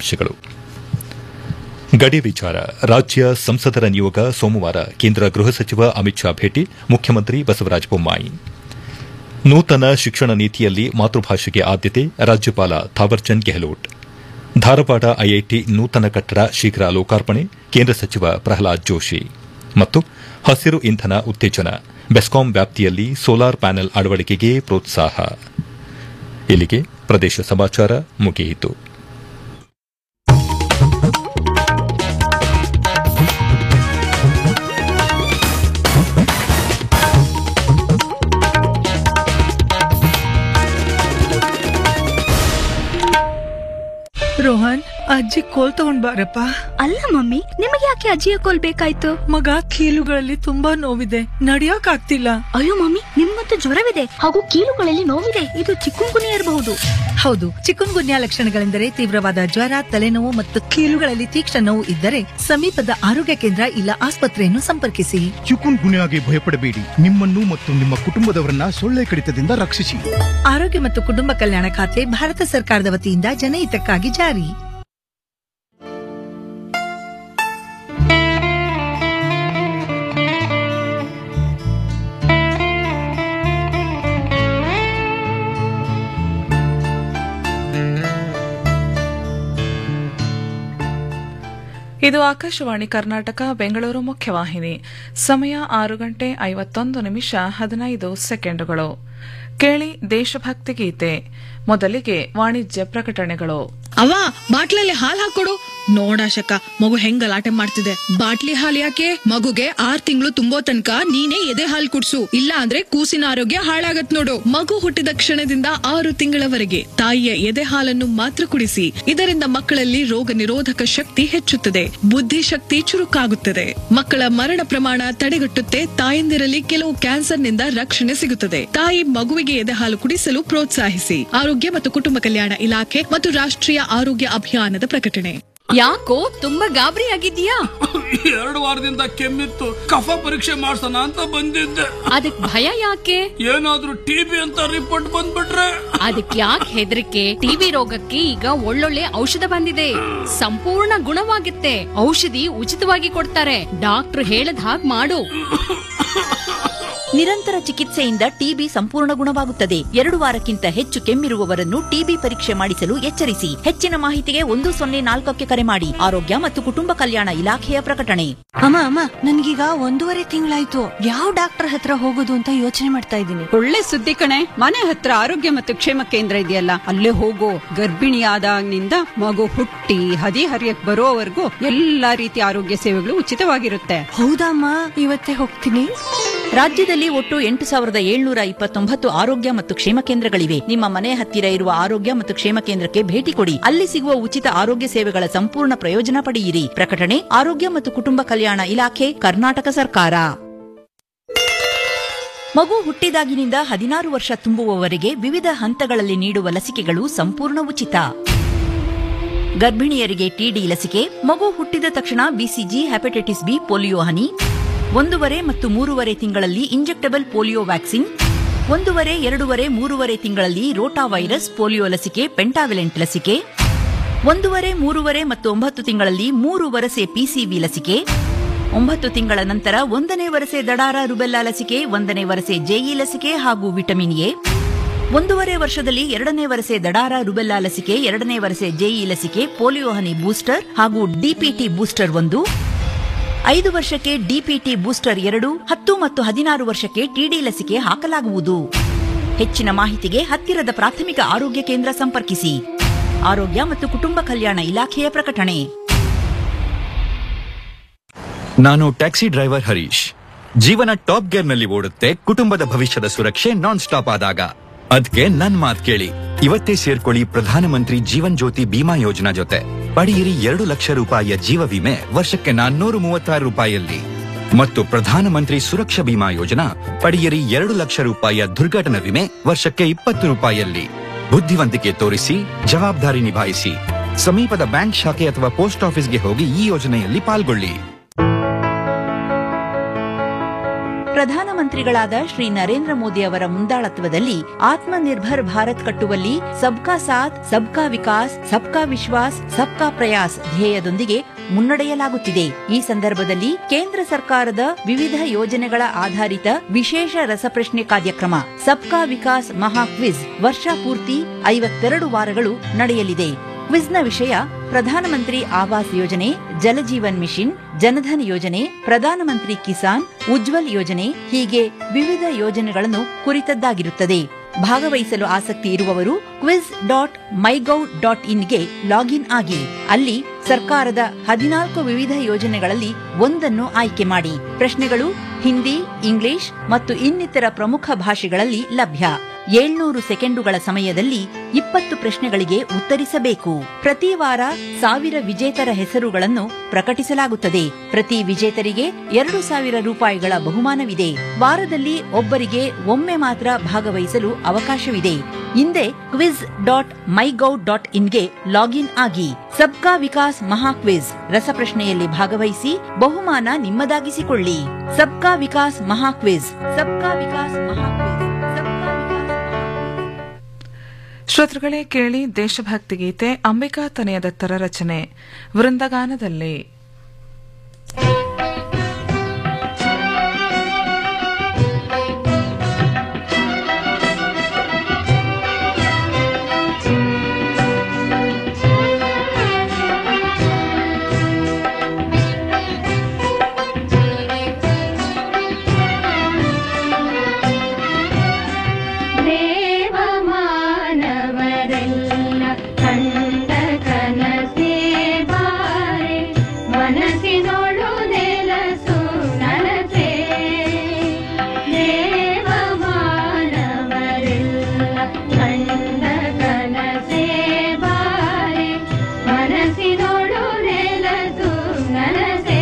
ಮುಖ್ಯಾಂಶಗಳು ಗಡಿ ವಿಚಾರ ರಾಜ್ಯ ಸಂಸದರ ನಿಯೋಗ ಸೋಮವಾರ ಕೇಂದ್ರ ಗೃಹ ಸಚಿವ ಅಮಿತ್ ಶಾ ಭೇಟಿ ಮುಖ್ಯಮಂತ್ರಿ ಬಸವರಾಜ ಬೊಮ್ಮಾಯಿ ನೂತನ ಶಿಕ್ಷಣ ನೀತಿಯಲ್ಲಿ ಮಾತೃಭಾಷೆಗೆ ಆದ್ಯತೆ ರಾಜ್ಯಪಾಲ ಥಾವರ್ಚಂದ್ ಗೆಹ್ಲೋಟ್ ಧಾರವಾಡ ಐಐಟಿ ನೂತನ ಕಟ್ಟಡ ಶೀಘ್ರ ಲೋಕಾರ್ಪಣೆ ಕೇಂದ್ರ ಸಚಿವ ಪ್ರಹ್ಲಾದ್ ಜೋಶಿ ಮತ್ತು ಹಸಿರು ಇಂಧನ ಉತ್ತೇಜನ ಬೆಸ್ಕಾಂ ವ್ಯಾಪ್ತಿಯಲ್ಲಿ ಸೋಲಾರ್ ಪ್ಯಾನೆಲ್ ಅಳವಡಿಕೆಗೆ ಪ್ರೋತ್ಸಾಹ ಇಲ್ಲಿಗೆ ಪ್ರದೇಶ ಸಮಾಚಾರ ಮುಗಿಯಿತು ರೋಹನ್ ಅಜ್ಜಿ ಕೋಲ್ ತಗೊಂಡ್ ಬಾರಪ್ಪ ಅಲ್ಲ ಮಮ್ಮಿ ನಿಮಗೆ ಯಾಕೆ ಅಜ್ಜಿಯ ಕೋಲ್ ಬೇಕಾಯ್ತು ಮಗ ಕೀಲುಗಳಲ್ಲಿ ತುಂಬಾ ನೋವಿದೆ ನಡಿಯಕ್ ಆಗ್ತಿಲ್ಲ ಅಯ್ಯೋ ಮಮ್ಮಿ ನಿಮ್ಮಂತೂ ಜ್ವರವಿದೆ ಹಾಗೂ ಕೀಲುಗಳಲ್ಲಿ ನೋವಿದೆ ಇದು ಚಿಕ್ಕುಂಗುನಿ ಇರಬಹುದು ಹೌದು ಚಿಕನ್ ಗುನ್ಯಾ ಲಕ್ಷಣಗಳೆಂದರೆ ತೀವ್ರವಾದ ಜ್ವರ ತಲೆನೋವು ಮತ್ತು ಕೀಲುಗಳಲ್ಲಿ ತೀಕ್ಷ್ಣ ನೋವು ಇದ್ದರೆ ಸಮೀಪದ ಆರೋಗ್ಯ ಕೇಂದ್ರ ಇಲ್ಲ ಆಸ್ಪತ್ರೆಯನ್ನು ಸಂಪರ್ಕಿಸಿ ಚಿಕುನ್ ಗುನ್ಯಾಗೆ ಭಯಪಡಬೇಡಿ ನಿಮ್ಮನ್ನು ಮತ್ತು ನಿಮ್ಮ ಕುಟುಂಬದವರನ್ನ ಸೊಳ್ಳೆ ಕಡಿತದಿಂದ ರಕ್ಷಿಸಿ ಆರೋಗ್ಯ ಮತ್ತು ಕುಟುಂಬ ಕಲ್ಯಾಣ ಖಾತೆ ಭಾರತ ಸರ್ಕಾರದ ವತಿಯಿಂದ ಜನಹಿತಕ್ಕಾಗಿ ಜಾರಿ ಇದು ಆಕಾಶವಾಣಿ ಕರ್ನಾಟಕ ಬೆಂಗಳೂರು ಮುಖ್ಯವಾಹಿನಿ ಸಮಯ ಆರು ಗಂಟೆ ಐವತ್ತೊಂದು ನಿಮಿಷ ಹದಿನೈದು ಸೆಕೆಂಡುಗಳು ಕೇಳಿ ದೇಶಭಕ್ತಿ ಗೀತೆ ಮೊದಲಿಗೆ ವಾಣಿಜ್ಯ ಪ್ರಕಟಣೆಗಳು ಅವ ಬಾಟ್ಲಲ್ಲಿ ಹಾಲ್ ಹಾಕೊಡು ನೋಡಾಶಕ ಮಗು ಹೆಂಗ್ ಗಲಾಟೆ ಮಾಡ್ತಿದೆ ಬಾಟ್ಲಿ ಹಾಲ್ ಯಾಕೆ ಮಗುಗೆ ಆರ್ ತಿಂಗಳು ತುಂಬೋ ತನಕ ನೀನೇ ಎದೆ ಹಾಲ್ ಕುಡ್ಸು ಇಲ್ಲ ಅಂದ್ರೆ ಕೂಸಿನ ಆರೋಗ್ಯ ಹಾಳಾಗತ್ ನೋಡು ಮಗು ಹುಟ್ಟಿದ ಕ್ಷಣದಿಂದ ಆರು ತಿಂಗಳವರೆಗೆ ತಾಯಿಯ ಎದೆ ಹಾಲನ್ನು ಮಾತ್ರ ಕುಡಿಸಿ ಇದರಿಂದ ಮಕ್ಕಳಲ್ಲಿ ರೋಗ ನಿರೋಧಕ ಶಕ್ತಿ ಹೆಚ್ಚುತ್ತದೆ ಬುದ್ಧಿಶಕ್ತಿ ಚುರುಕಾಗುತ್ತದೆ ಮಕ್ಕಳ ಮರಣ ಪ್ರಮಾಣ ತಡೆಗಟ್ಟುತ್ತೆ ತಾಯಂದಿರಲ್ಲಿ ಕೆಲವು ಕ್ಯಾನ್ಸರ್ನಿಂದ ರಕ್ಷಣೆ ಸಿಗುತ್ತದೆ ತಾಯಿ ಮಗುವಿಗೆ ಎದೆ ಹಾಲು ಕುಡಿಸಲು ಪ್ರೋತ್ಸಾಹಿಸಿ ಆರೋಗ್ಯ ಮತ್ತು ಕುಟುಂಬ ಕಲ್ಯಾಣ ಇಲಾಖೆ ಮತ್ತು ರಾಷ್ಟ್ರೀಯ ಆರೋಗ್ಯ ಅಭಿಯಾನದ ಪ್ರಕಟಣೆ ಯಾಕೋ ತುಂಬಾ ಗಾಬರಿ ಆಗಿದ್ಯಾ ಎರಡು ವಾರದಿಂದ ಕೆಮ್ಮಿತ್ತು ಕಫ ಪರೀಕ್ಷೆ ಮಾಡ್ಸೋಣ ಅಂತ ಬಂದಿದ್ದೆ ಅದಕ್ ಭಯ ಯಾಕೆ ಏನಾದ್ರೂ ಟಿಬಿ ಅಂತ ರಿಪೋರ್ಟ್ ಬಂದ್ಬಿಟ್ರೆ ಅದಕ್ ಯಾಕೆ ಹೆದರಿಕೆ ಟಿವಿ ರೋಗಕ್ಕೆ ಈಗ ಒಳ್ಳೊಳ್ಳೆ ಔಷಧ ಬಂದಿದೆ ಸಂಪೂರ್ಣ ಗುಣವಾಗುತ್ತೆ ಔಷಧಿ ಉಚಿತವಾಗಿ ಕೊಡ್ತಾರೆ ಡಾಕ್ಟರ್ ಹೇಳದ್ ಹಾಗ್ ಮಾಡು ನಿರಂತರ ಚಿಕಿತ್ಸೆಯಿಂದ ಟಿಬಿ ಸಂಪೂರ್ಣ ಗುಣವಾಗುತ್ತದೆ ಎರಡು ವಾರಕ್ಕಿಂತ ಹೆಚ್ಚು ಕೆಮ್ಮಿರುವವರನ್ನು ಟಿಬಿ ಪರೀಕ್ಷೆ ಮಾಡಿಸಲು ಎಚ್ಚರಿಸಿ ಹೆಚ್ಚಿನ ಮಾಹಿತಿಗೆ ಒಂದು ಸೊನ್ನೆ ನಾಲ್ಕಕ್ಕೆ ಕರೆ ಮಾಡಿ ಆರೋಗ್ಯ ಮತ್ತು ಕುಟುಂಬ ಕಲ್ಯಾಣ ಇಲಾಖೆಯ ಪ್ರಕಟಣೆ ಅಮ್ಮ ಅಮ್ಮ ನನ್ಗೀಗ ಒಂದೂವರೆ ತಿಂಗಳಾಯ್ತು ಯಾವ ಡಾಕ್ಟರ್ ಹತ್ರ ಹೋಗೋದು ಅಂತ ಯೋಚನೆ ಮಾಡ್ತಾ ಇದ್ದೀನಿ ಒಳ್ಳೆ ಸುದ್ದಿ ಕಣೆ ಮನೆ ಹತ್ರ ಆರೋಗ್ಯ ಮತ್ತು ಕ್ಷೇಮ ಕೇಂದ್ರ ಇದೆಯಲ್ಲ ಅಲ್ಲೇ ಹೋಗೋ ಗರ್ಭಿಣಿಯಾದಾಗಿನಿಂದ ಮಗು ಹುಟ್ಟಿ ಹದಿ ಹರಿಯಕ್ ಬರೋವರೆಗೂ ಎಲ್ಲಾ ರೀತಿಯ ಆರೋಗ್ಯ ಸೇವೆಗಳು ಉಚಿತವಾಗಿರುತ್ತೆ ಹೌದಮ್ಮ ಇವತ್ತೇ ಹೋಗ್ತೀನಿ ರಾಜ್ಯದಲ್ಲಿ ಒಟ್ಟು ಎಂಟು ಸಾವಿರದ ಏಳ್ನೂರ ಇಪ್ಪತ್ತೊಂಬತ್ತು ಆರೋಗ್ಯ ಮತ್ತು ಕ್ಷೇಮ ಕೇಂದ್ರಗಳಿವೆ ನಿಮ್ಮ ಮನೆ ಹತ್ತಿರ ಇರುವ ಆರೋಗ್ಯ ಮತ್ತು ಕ್ಷೇಮ ಕೇಂದ್ರಕ್ಕೆ ಭೇಟಿ ಕೊಡಿ ಅಲ್ಲಿ ಸಿಗುವ ಉಚಿತ ಆರೋಗ್ಯ ಸೇವೆಗಳ ಸಂಪೂರ್ಣ ಪ್ರಯೋಜನ ಪಡೆಯಿರಿ ಪ್ರಕಟಣೆ ಆರೋಗ್ಯ ಮತ್ತು ಕುಟುಂಬ ಕಲ್ಯಾಣ ಇಲಾಖೆ ಕರ್ನಾಟಕ ಸರ್ಕಾರ ಮಗು ಹುಟ್ಟಿದಾಗಿನಿಂದ ಹದಿನಾರು ವರ್ಷ ತುಂಬುವವರೆಗೆ ವಿವಿಧ ಹಂತಗಳಲ್ಲಿ ನೀಡುವ ಲಸಿಕೆಗಳು ಸಂಪೂರ್ಣ ಉಚಿತ ಗರ್ಭಿಣಿಯರಿಗೆ ಟಿಡಿ ಲಸಿಕೆ ಮಗು ಹುಟ್ಟಿದ ತಕ್ಷಣ ಬಿಸಿಜಿ ಹೆಪಟೈಟಿಸ್ ಬಿ ಪೋಲಿಯೋ ಹನಿ ಒಂದೂವರೆ ಮತ್ತು ಮೂರುವರೆ ತಿಂಗಳಲ್ಲಿ ಇಂಜೆಕ್ಟಬಲ್ ಪೋಲಿಯೋ ವ್ಯಾಕ್ಸಿನ್ ಒಂದೂವರೆ ಎರಡೂವರೆ ಮೂರುವರೆ ತಿಂಗಳಲ್ಲಿ ರೋಟಾ ವೈರಸ್ ಪೋಲಿಯೋ ಲಸಿಕೆ ಪೆಂಟಾವಿಲೆಂಟ್ ಲಸಿಕೆ ಒಂದೂವರೆ ಮೂರುವರೆ ಮತ್ತು ಒಂಬತ್ತು ತಿಂಗಳಲ್ಲಿ ಮೂರು ವರಸೆ ಪಿಸಿವಿ ಲಸಿಕೆ ಒಂಬತ್ತು ತಿಂಗಳ ನಂತರ ಒಂದನೇ ವರಸೆ ದಡಾರ ರುಬೆಲ್ಲಾ ಲಸಿಕೆ ಒಂದನೇ ವರಸೆ ಜೆಇ ಲಸಿಕೆ ಹಾಗೂ ವಿಟಮಿನ್ ಎ ಒಂದೂವರೆ ವರ್ಷದಲ್ಲಿ ಎರಡನೇ ವರಸೆ ದಡಾರ ರುಬೆಲ್ಲಾ ಲಸಿಕೆ ಎರಡನೇ ವರಸೆ ಜೆಇ ಲಸಿಕೆ ಪೋಲಿಯೋ ಹನಿ ಬೂಸ್ಟರ್ ಹಾಗೂ ಡಿಪಿಟಿ ಬೂಸ್ಟರ್ ಒಂದು ಐದು ವರ್ಷಕ್ಕೆ ಡಿಪಿಟಿ ಬೂಸ್ಟರ್ ಎರಡು ಹತ್ತು ಮತ್ತು ಹದಿನಾರು ವರ್ಷಕ್ಕೆ ಟಿಡಿ ಲಸಿಕೆ ಹಾಕಲಾಗುವುದು ಹೆಚ್ಚಿನ ಮಾಹಿತಿಗೆ ಹತ್ತಿರದ ಪ್ರಾಥಮಿಕ ಆರೋಗ್ಯ ಕೇಂದ್ರ ಸಂಪರ್ಕಿಸಿ ಆರೋಗ್ಯ ಮತ್ತು ಕುಟುಂಬ ಕಲ್ಯಾಣ ಇಲಾಖೆಯ ಪ್ರಕಟಣೆ ನಾನು ಟ್ಯಾಕ್ಸಿ ಡ್ರೈವರ್ ಹರೀಶ್ ಜೀವನ ಟಾಪ್ ಗೇರ್ ನಲ್ಲಿ ಓಡುತ್ತೆ ಕುಟುಂಬದ ಭವಿಷ್ಯದ ಸುರಕ್ಷೆ ನಾನ್ ಸ್ಟಾಪ್ ಆದಾಗ ಅದ್ಕೆ ನನ್ ಮಾತ್ ಕೇಳಿ ಇವತ್ತೇ ಸೇರ್ಕೊಳ್ಳಿ ಪ್ರಧಾನಮಂತ್ರಿ ಜೀವನ್ ಜ್ಯೋತಿ ಬಿಮಾ ಯೋಜನಾ ಜೊತೆ ಪಡೆಯಿರಿ ಎರಡು ಲಕ್ಷ ರೂಪಾಯಿಯ ಜೀವ ವಿಮೆ ವರ್ಷಕ್ಕೆ ನಾನ್ನೂರು ಮೂವತ್ತಾರು ರೂಪಾಯಿಯಲ್ಲಿ ಮತ್ತು ಪ್ರಧಾನಮಂತ್ರಿ ಸುರಕ್ಷಾ ಬಿಮಾ ಯೋಜನಾ ಪಡೆಯಿರಿ ಎರಡು ಲಕ್ಷ ರೂಪಾಯಿಯ ದುರ್ಘಟನಾ ವಿಮೆ ವರ್ಷಕ್ಕೆ ಇಪ್ಪತ್ತು ರೂಪಾಯಿಯಲ್ಲಿ ಬುದ್ಧಿವಂತಿಕೆ ತೋರಿಸಿ ಜವಾಬ್ದಾರಿ ನಿಭಾಯಿಸಿ ಸಮೀಪದ ಬ್ಯಾಂಕ್ ಶಾಖೆ ಅಥವಾ ಪೋಸ್ಟ್ ಆಫೀಸ್ಗೆ ಹೋಗಿ ಈ ಯೋಜನೆಯಲ್ಲಿ ಪಾಲ್ಗೊಳ್ಳಿ ಪ್ರಧಾನಮಂತ್ರಿಗಳಾದ ಶ್ರೀ ನರೇಂದ್ರ ಮೋದಿ ಅವರ ಮುಂದಾಳತ್ವದಲ್ಲಿ ಆತ್ಮನಿರ್ಭರ್ ಭಾರತ್ ಕಟ್ಟುವಲ್ಲಿ ಸಬ್ಕಾ ಸಾಥ್ ಸಬ್ಕಾ ವಿಕಾಸ್ ಸಬ್ಕಾ ವಿಶ್ವಾಸ್ ಸಬ್ಕಾ ಪ್ರಯಾಸ್ ಧ್ಯೇಯದೊಂದಿಗೆ ಮುನ್ನಡೆಯಲಾಗುತ್ತಿದೆ ಈ ಸಂದರ್ಭದಲ್ಲಿ ಕೇಂದ್ರ ಸರ್ಕಾರದ ವಿವಿಧ ಯೋಜನೆಗಳ ಆಧಾರಿತ ವಿಶೇಷ ರಸಪ್ರಶ್ನೆ ಕಾರ್ಯಕ್ರಮ ಸಬ್ಕಾ ವಿಕಾಸ್ ಮಹಾ ಕ್ವಿಜ್ ವರ್ಷ ಪೂರ್ತಿ ಐವತ್ತೆರಡು ವಾರಗಳು ನಡೆಯಲಿದೆ ಕ್ವಿಜ್ನ ವಿಷಯ ಪ್ರಧಾನಮಂತ್ರಿ ಆವಾಸ್ ಯೋಜನೆ ಜಲಜೀವನ್ ಮಿಷನ್ ಜನಧನ್ ಯೋಜನೆ ಪ್ರಧಾನಮಂತ್ರಿ ಕಿಸಾನ್ ಉಜ್ವಲ್ ಯೋಜನೆ ಹೀಗೆ ವಿವಿಧ ಯೋಜನೆಗಳನ್ನು ಕುರಿತದ್ದಾಗಿರುತ್ತದೆ ಭಾಗವಹಿಸಲು ಆಸಕ್ತಿ ಇರುವವರು ಕ್ವಿಜ್ ಡಾಟ್ ಮೈಗೌ ಡಾಟ್ ಇನ್ಗೆ ಲಾಗಿನ್ ಆಗಿ ಅಲ್ಲಿ ಸರ್ಕಾರದ ಹದಿನಾಲ್ಕು ವಿವಿಧ ಯೋಜನೆಗಳಲ್ಲಿ ಒಂದನ್ನು ಆಯ್ಕೆ ಮಾಡಿ ಪ್ರಶ್ನೆಗಳು ಹಿಂದಿ ಇಂಗ್ಲಿಷ್ ಮತ್ತು ಇನ್ನಿತರ ಪ್ರಮುಖ ಭಾಷೆಗಳಲ್ಲಿ ಲಭ್ಯ ಏಳ್ನೂರು ಸೆಕೆಂಡುಗಳ ಸಮಯದಲ್ಲಿ ಇಪ್ಪತ್ತು ಪ್ರಶ್ನೆಗಳಿಗೆ ಉತ್ತರಿಸಬೇಕು ಪ್ರತಿ ವಾರ ಸಾವಿರ ವಿಜೇತರ ಹೆಸರುಗಳನ್ನು ಪ್ರಕಟಿಸಲಾಗುತ್ತದೆ ಪ್ರತಿ ವಿಜೇತರಿಗೆ ಎರಡು ಸಾವಿರ ರೂಪಾಯಿಗಳ ಬಹುಮಾನವಿದೆ ವಾರದಲ್ಲಿ ಒಬ್ಬರಿಗೆ ಒಮ್ಮೆ ಮಾತ್ರ ಭಾಗವಹಿಸಲು ಅವಕಾಶವಿದೆ ಹಿಂದೆ ಕ್ವಿಜ್ ಡಾಟ್ ಮೈಗೌ ಡಾಟ್ ಇನ್ಗೆ ಲಾಗಿನ್ ಆಗಿ ಸಬ್ಕಾ ವಿಕಾಸ್ ಮಹಾ ಕ್ವಿಜ್ ರಸಪ್ರಶ್ನೆಯಲ್ಲಿ ಭಾಗವಹಿಸಿ ಬಹುಮಾನ ನಿಮ್ಮದಾಗಿಸಿಕೊಳ್ಳಿ ಸಬ್ಕಾ ವಿಕಾಸ್ ಮಹಾ ಕ್ವಿಜ್ ಸಬ್ಕಾ ವಿಕಾಸ್ ಮಹಾ ಕ್ವಿಜ್ ಶ್ರೋತೃಗಳೇ ಕೇಳಿ ದೇಶಭಕ್ತಿ ಗೀತೆ ಅಂಬಿಕಾ ತನೆಯದತ್ತರ ರಚನೆ ವೃಂದಗಾನದಲ್ಲಿ ದೇವ ಮಾನವರೆಲ್ಲ ಕಂಡ ಕನಸೇ ಬಾರೆ ಮನಸ್ಸಿನೊಳು ನೆಲಸು ನನಸೆ ದೇವ ಮಾನವರೆಲ್ಲ ಕಂಡ ಕನಸೇ ಬಾರೆ ಮನಸ್ಸಿನೊಳು ನೆಲಸು ನನಸೆ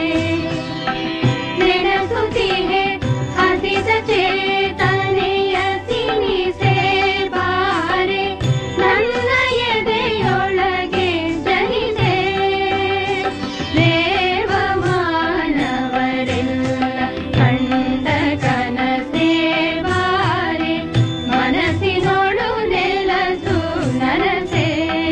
ನೆನಸುತ್ತಿಗೆ ಹಸಿದ ಚೇತನೆಯ ಸಿನಿಸೆ ಬಾರೆ ನನ್ನ ಎದೆಯೊಳಗೆ ಜನಿಸೆ ದೇವ ಮಾನವರೆಲ್ಲ ಕಂಡ ಕನಸೆ ಬಾರೆ ಮನಸ್ಸಿನೊಳು ನೆಲಸು ನನಸೆ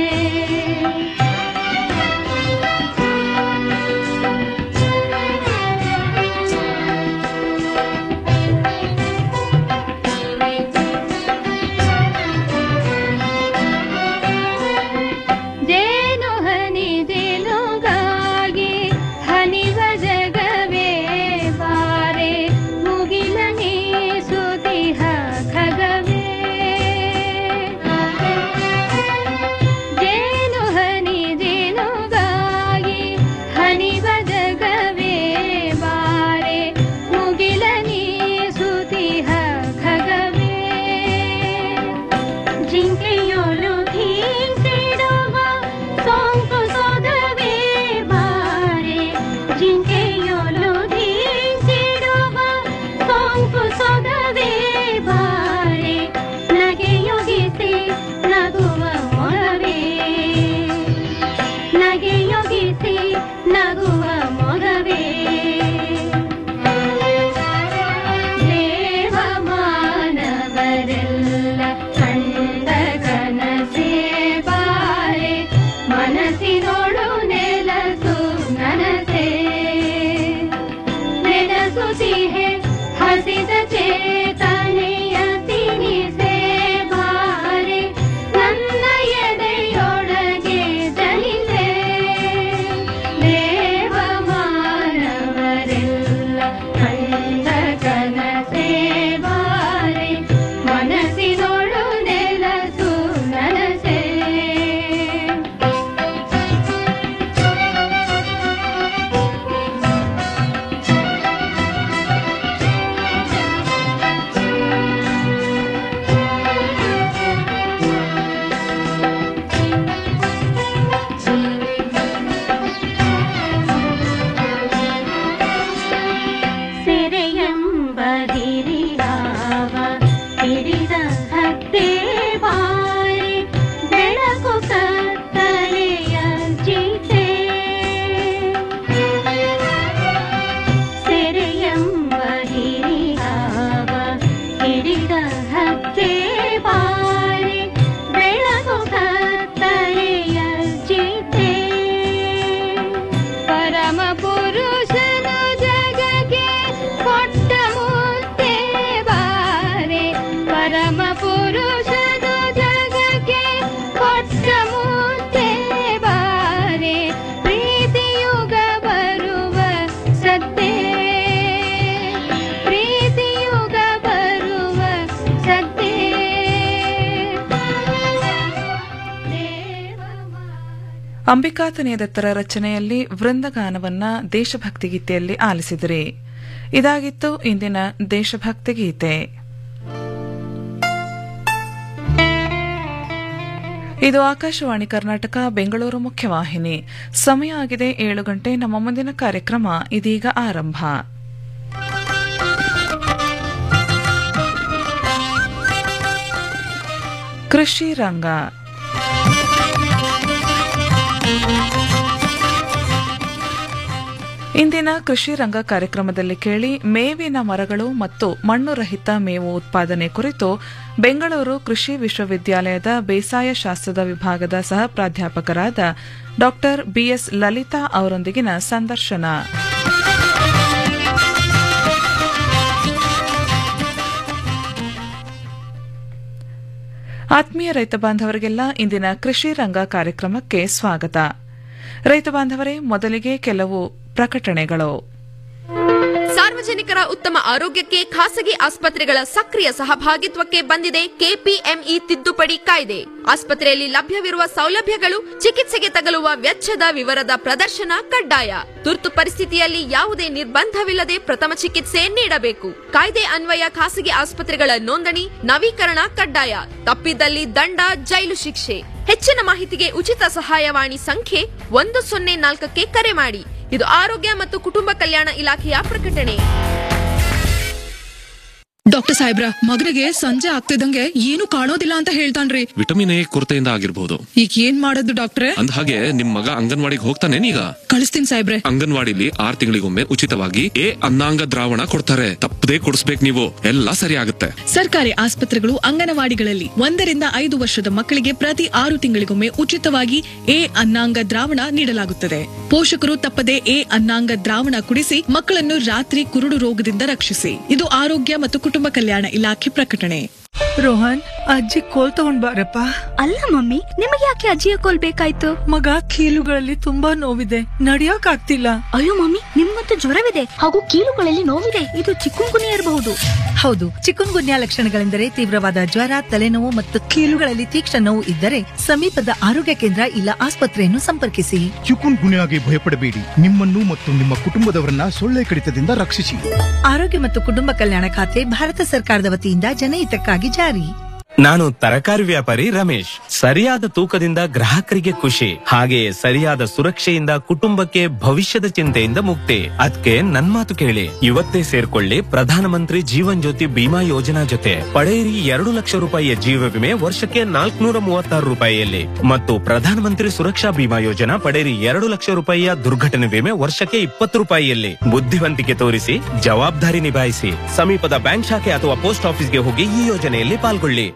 ಜೇನು ಹನಿ ಜೇನುಗಾಗಿ ಹನಿವ ಜಗವೇ ಬಾರೆ ಮುಗಿಲ ನೀ ಸುತಿಹ ಖಗವೇ ಜೇನು ಹನಿ ಜೇನುಗಾಗಿ ಹನಿವ ಜಗವೇ ಬಾರೆ ಮುಗಿಲ ನೀ ಸುತಿಹ ಖಗವೇ ಜಿಂಕೆಯೋಲು ಧೀಂಸಿಡುವ ಸೋಂಕು ಸೊದವೇ ಬಾರೆ ಜಿಂಕೆಯೋಲು ಧೀಂಸಿಡುವ ಸೋಂಕು ಸೊದವೇ ಬಾರೆ ನಗೆಯೊಗಿಸಿ ನಗುವ ಮೊಗವೇ ನಗೆಯೊಗಿಸಿ ನಗುವ ಮೊಗವೇ ದೇವ ಮಾನವರೆಲ್ಲ ಕಂಡ ಕನಸೇ ಬಾರೆ ಮನಸ್ಸಿನೋಳು ನೆಲಸು ನನಸೆ ನೆನಸುತ್ತಿಹೆ ಹಸಿದ ಚೇತನೆಯ ತಿನಿಸೆ ಬಾರೆ ನನ್ನ ಎದೆಯೊಳಗೆ ಜನಿಸೆ ದೇವ ಮಾನವರೆಲ್ಲ ಕಂಡ ಕನಸೇ ಬಾರೆ ಮನಸ್ಸಿನೊಳು ನೆಲಸು ನನಸೆ ಅಂಬಿಕಾತನೆಯ ದತ್ತರ ರಚನೆಯಲ್ಲಿ ವೃಂದಗಾನವನ್ನ ದೇಶಭಕ್ತಿ ಗೀತೆಯಲ್ಲಿ ಆಲಿಸಿದಿರಿ ಇದಾಗಿತ್ತು ಇಂದಿನ ದೇಶಭಕ್ತಿ ಗೀತೆ ಇದು ಆಕಾಶವಾಣಿ ಕರ್ನಾಟಕ ಬೆಂಗಳೂರು ಮುಖ್ಯವಾಹಿನಿ ಸಮಯ ಆಗಿದೆ ಏಳು ಗಂಟೆ ನಮ್ಮ ಮುಂದಿನ ಕಾರ್ಯಕ್ರಮ ಇದೀಗ ಆರಂಭ ಕೃಷಿ ರಂಗ ಇಂದಿನ ಕೃಷಿ ರಂಗ ಕಾರ್ಯಕ್ರಮದಲ್ಲಿ ಕೇಳಿ ಮೇವಿನ ಮರಗಳು ಮತ್ತು ಮಣ್ಣು ರಹಿತ ಮೇವು ಉತ್ಪಾದನೆ ಕುರಿತು ಬೆಂಗಳೂರು ಕೃಷಿ ವಿಶ್ವವಿದ್ಯಾಲಯದ ಬೇಸಾಯ ಶಾಸ್ತ್ರದ ವಿಭಾಗದ ಸಹ ಪ್ರಾಧ್ಯಾಪಕರಾದ ಡಾ ಬಿಎಸ್ ಲಲಿತಾ ಅವರೊಂದಿಗಿನ ಸಂದರ್ಶನ ಆತ್ಮೀಯ ರೈತ ಬಾಂಧವರಿಗೆಲ್ಲ ಇಂದಿನ ಕೃಷಿ ರಂಗ ಕಾರ್ಯಕ್ರಮಕ್ಕೆ ಸ್ವಾಗತ ರೈತ ಬಾಂಧವರೇ ಮೊದಲಿಗೆ ಕೆಲವು ಪ್ರಕಟಣೆಗಳು ಸಾರ್ವಜನಿಕರ ಉತ್ತಮ ಆರೋಗ್ಯಕ್ಕೆ ಖಾಸಗಿ ಆಸ್ಪತ್ರೆಗಳ ಸಕ್ರಿಯ ಸಹಭಾಗಿತ್ವಕ್ಕೆ ಬಂದಿದೆ ಕೆಪಿಎಂಇ ತಿದ್ದುಪಡಿ ಕಾಯ್ದೆ ಆಸ್ಪತ್ರೆಯಲ್ಲಿ ಲಭ್ಯವಿರುವ ಸೌಲಭ್ಯಗಳು ಚಿಕಿತ್ಸೆಗೆ ತಗಲುವ ವೆಚ್ಚದ ವಿವರದ ಪ್ರದರ್ಶನ ಕಡ್ಡಾಯ ತುರ್ತು ಪರಿಸ್ಥಿತಿಯಲ್ಲಿ ಯಾವುದೇ ನಿರ್ಬಂಧವಿಲ್ಲದೆ ಪ್ರಥಮ ಚಿಕಿತ್ಸೆ ನೀಡಬೇಕು ಕಾಯ್ದೆ ಅನ್ವಯ ಖಾಸಗಿ ಆಸ್ಪತ್ರೆಗಳ ನೋಂದಣಿ ನವೀಕರಣ ಕಡ್ಡಾಯ ತಪ್ಪಿದ್ದಲ್ಲಿ ದಂಡ ಜೈಲು ಶಿಕ್ಷೆ ಹೆಚ್ಚಿನ ಮಾಹಿತಿಗೆ ಉಚಿತ ಸಹಾಯವಾಣಿ ಸಂಖ್ಯೆ ಒಂದು ಸೊನ್ನೆ ನಾಲ್ಕಕ್ಕೆ ಕರೆ ಮಾಡಿ ಇದು ಆರೋಗ್ಯ ಮತ್ತು ಕುಟುಂಬ ಕಲ್ಯಾಣ ಇಲಾಖೆಯ ಪ್ರಕಟಣೆ ಡಾಕ್ಟರ್ ಸಾಹೇಬ್ರ ಮಗನಿಗೆ ಸಂಜೆ ಆಗ್ತಿದಂಗೆ ಏನು ಕಾಣೋದಿಲ್ಲ ಅಂತ ಹೇಳ್ತಾನ್ರಿ ವಿಟಮಿನ್ ಎ ಕೊರತೆಯಿಂದ ಆಗಿರ್ಬೋದು ಈಗ ಏನ್ ಮಾಡೋದು ಡಾಕ್ಟ್ರೆ ಅಂದ ಹಾಗೆ ನಿಮ್ ಮಗ ಅಂಗನವಾಡಿಗೆ ಹೋಗ್ತಾನೇನೀಗ ಕಳಿಸ್ತೀನಿ ಸಾಹೇಬ್ರೆ ಅಂಗನವಾಡಿಲಿ ಆರ್ ತಿಂಗಳಿಗೊಮ್ಮೆ ಉಚಿತವಾಗಿ ಎ ಅನ್ನಾಂಗ ದ್ರಾವಣ ಕೊಡ್ತಾರೆ ತಪ್ಪದೇ ಕೊಡಿಸ್ಬೇಕು ನೀವು ಎಲ್ಲ ಸರಿ ಆಗುತ್ತೆ ಸರ್ಕಾರಿ ಆಸ್ಪತ್ರೆಗಳು ಅಂಗನವಾಡಿಗಳಲ್ಲಿ ಒಂದರಿಂದ ಐದು ವರ್ಷದ ಮಕ್ಕಳಿಗೆ ಪ್ರತಿ ಆರು ತಿಂಗಳಿಗೊಮ್ಮೆ ಉಚಿತವಾಗಿ ಎ ಅನ್ನಾಂಗ ದ್ರಾವಣ ನೀಡಲಾಗುತ್ತದೆ ಪೋಷಕರು ತಪ್ಪದೆ ಎ ಅನ್ನಾಂಗ ದ್ರಾವಣ ಕುಡಿಸಿ ಮಕ್ಕಳನ್ನು ರಾತ್ರಿ ಕುರುಡು ರೋಗದಿಂದ ರಕ್ಷಿಸಿ ಇದು ಆರೋಗ್ಯ ಮತ್ತು ಕುಟುಂಬ ಕಲ್ಯಾಣ ಇಲಾಖೆ ಪ್ರಕಟಣೆ ರೋಹನ್ ಅಜ್ಜಿ ಕೋಲ್ ತಗೊಂಡ್ ಬಾರಪ್ಪ ಅಲ್ಲ ಮಮ್ಮಿ ನಿಮಗೆ ಯಾಕೆ ಅಜ್ಜಿಯ ಕೋಲ್ ಬೇಕಾಯ್ತು ಮಗ ಕೀಲುಗಳಲ್ಲಿ ತುಂಬಾ ನೋವಿದೆ ನಡಿಯಕ್ ಆಗ್ತಿಲ್ಲ ಅಯ್ಯೋ ಮಮ್ಮಿ ನಿಮ್ಮಂತೂ ಜ್ವರವಿದೆ ಹಾಗೂ ಕೀಲುಗಳಲ್ಲಿ ನೋವಿದೆ ಇದು ಚಿಕ್ಕುಂಗುನಿಯ ಇರಬಹುದು ಹೌದು ಚಿಕನ್ ಗುನ್ಯಾ ಲಕ್ಷಣಗಳೆಂದರೆ ತೀವ್ರವಾದ ಜ್ವರ ತಲೆನೋವು ಮತ್ತು ಕೀಲುಗಳಲ್ಲಿ ತೀಕ್ಷ್ಣ ನೋವು ಇದ್ದರೆ ಸಮೀಪದ ಆರೋಗ್ಯ ಕೇಂದ್ರ ಇಲ್ಲ ಆಸ್ಪತ್ರೆಯನ್ನು ಸಂಪರ್ಕಿಸಿ ಚಿಕುನ್ ಗುನ್ಯಾಗೆ ಭಯಪಡಬೇಡಿ ನಿಮ್ಮನ್ನು ಮತ್ತು ನಿಮ್ಮ ಕುಟುಂಬದವರನ್ನ ಸೊಳ್ಳೆ ಕಡಿತದಿಂದ ರಕ್ಷಿಸಿ ಆರೋಗ್ಯ ಮತ್ತು ಕುಟುಂಬ ಕಲ್ಯಾಣ ಖಾತೆ ಭಾರತ ಸರ್ಕಾರದ ವತಿಯಿಂದ ಜನಹಿತಕ್ಕಾಗಿ ಜಾರಿ ನಾನು ತರಕಾರಿ ವ್ಯಾಪಾರಿ ರಮೇಶ್ ಸರಿಯಾದ ತೂಕದಿಂದ ಗ್ರಾಹಕರಿಗೆ ಖುಷಿ ಹಾಗೆಯೇ ಸರಿಯಾದ ಸುರಕ್ಷೆಯಿಂದ ಕುಟುಂಬಕ್ಕೆ ಭವಿಷ್ಯದ ಚಿಂತೆಯಿಂದ ಮುಕ್ತಿ ಅದಕ್ಕೆ ನನ್ ಮಾತು ಕೇಳಿ ಇವತ್ತೇ ಸೇರ್ಕೊಳ್ಳಿ ಪ್ರಧಾನಮಂತ್ರಿ ಜೀವನ್ ಜ್ಯೋತಿ ಬಿಮಾ ಯೋಜನಾ ಜೊತೆ ಪಡೆಯಿರಿ ಎರಡು ಲಕ್ಷ ರೂಪಾಯಿಯ ಜೀವ ವಿಮೆ ವರ್ಷಕ್ಕೆ ನಾಲ್ಕುನೂರ ಮೂವತ್ತಾರು ರೂಪಾಯಿಯಲ್ಲಿ ಮತ್ತು ಪ್ರಧಾನಮಂತ್ರಿ ಸುರಕ್ಷಾ ಬಿಮಾ ಯೋಜನಾ ಪಡೆಯಿರಿ ಎರಡು ಲಕ್ಷ ರೂಪಾಯಿಯ ದುರ್ಘಟನೆ ವಿಮೆ ವರ್ಷಕ್ಕೆ ಇಪ್ಪತ್ತು ರೂಪಾಯಿಯಲ್ಲಿ ಬುದ್ಧಿವಂತಿಕೆ ತೋರಿಸಿ ಜವಾಬ್ದಾರಿ ನಿಭಾಯಿಸಿ ಸಮೀಪದ ಬ್ಯಾಂಕ್ ಶಾಖೆ ಅಥವಾ ಪೋಸ್ಟ್ ಆಫೀಸ್ಗೆ ಹೋಗಿ ಈ ಯೋಜನೆಯಲ್ಲಿ ಪಾಲ್ಗೊಳ್ಳಿ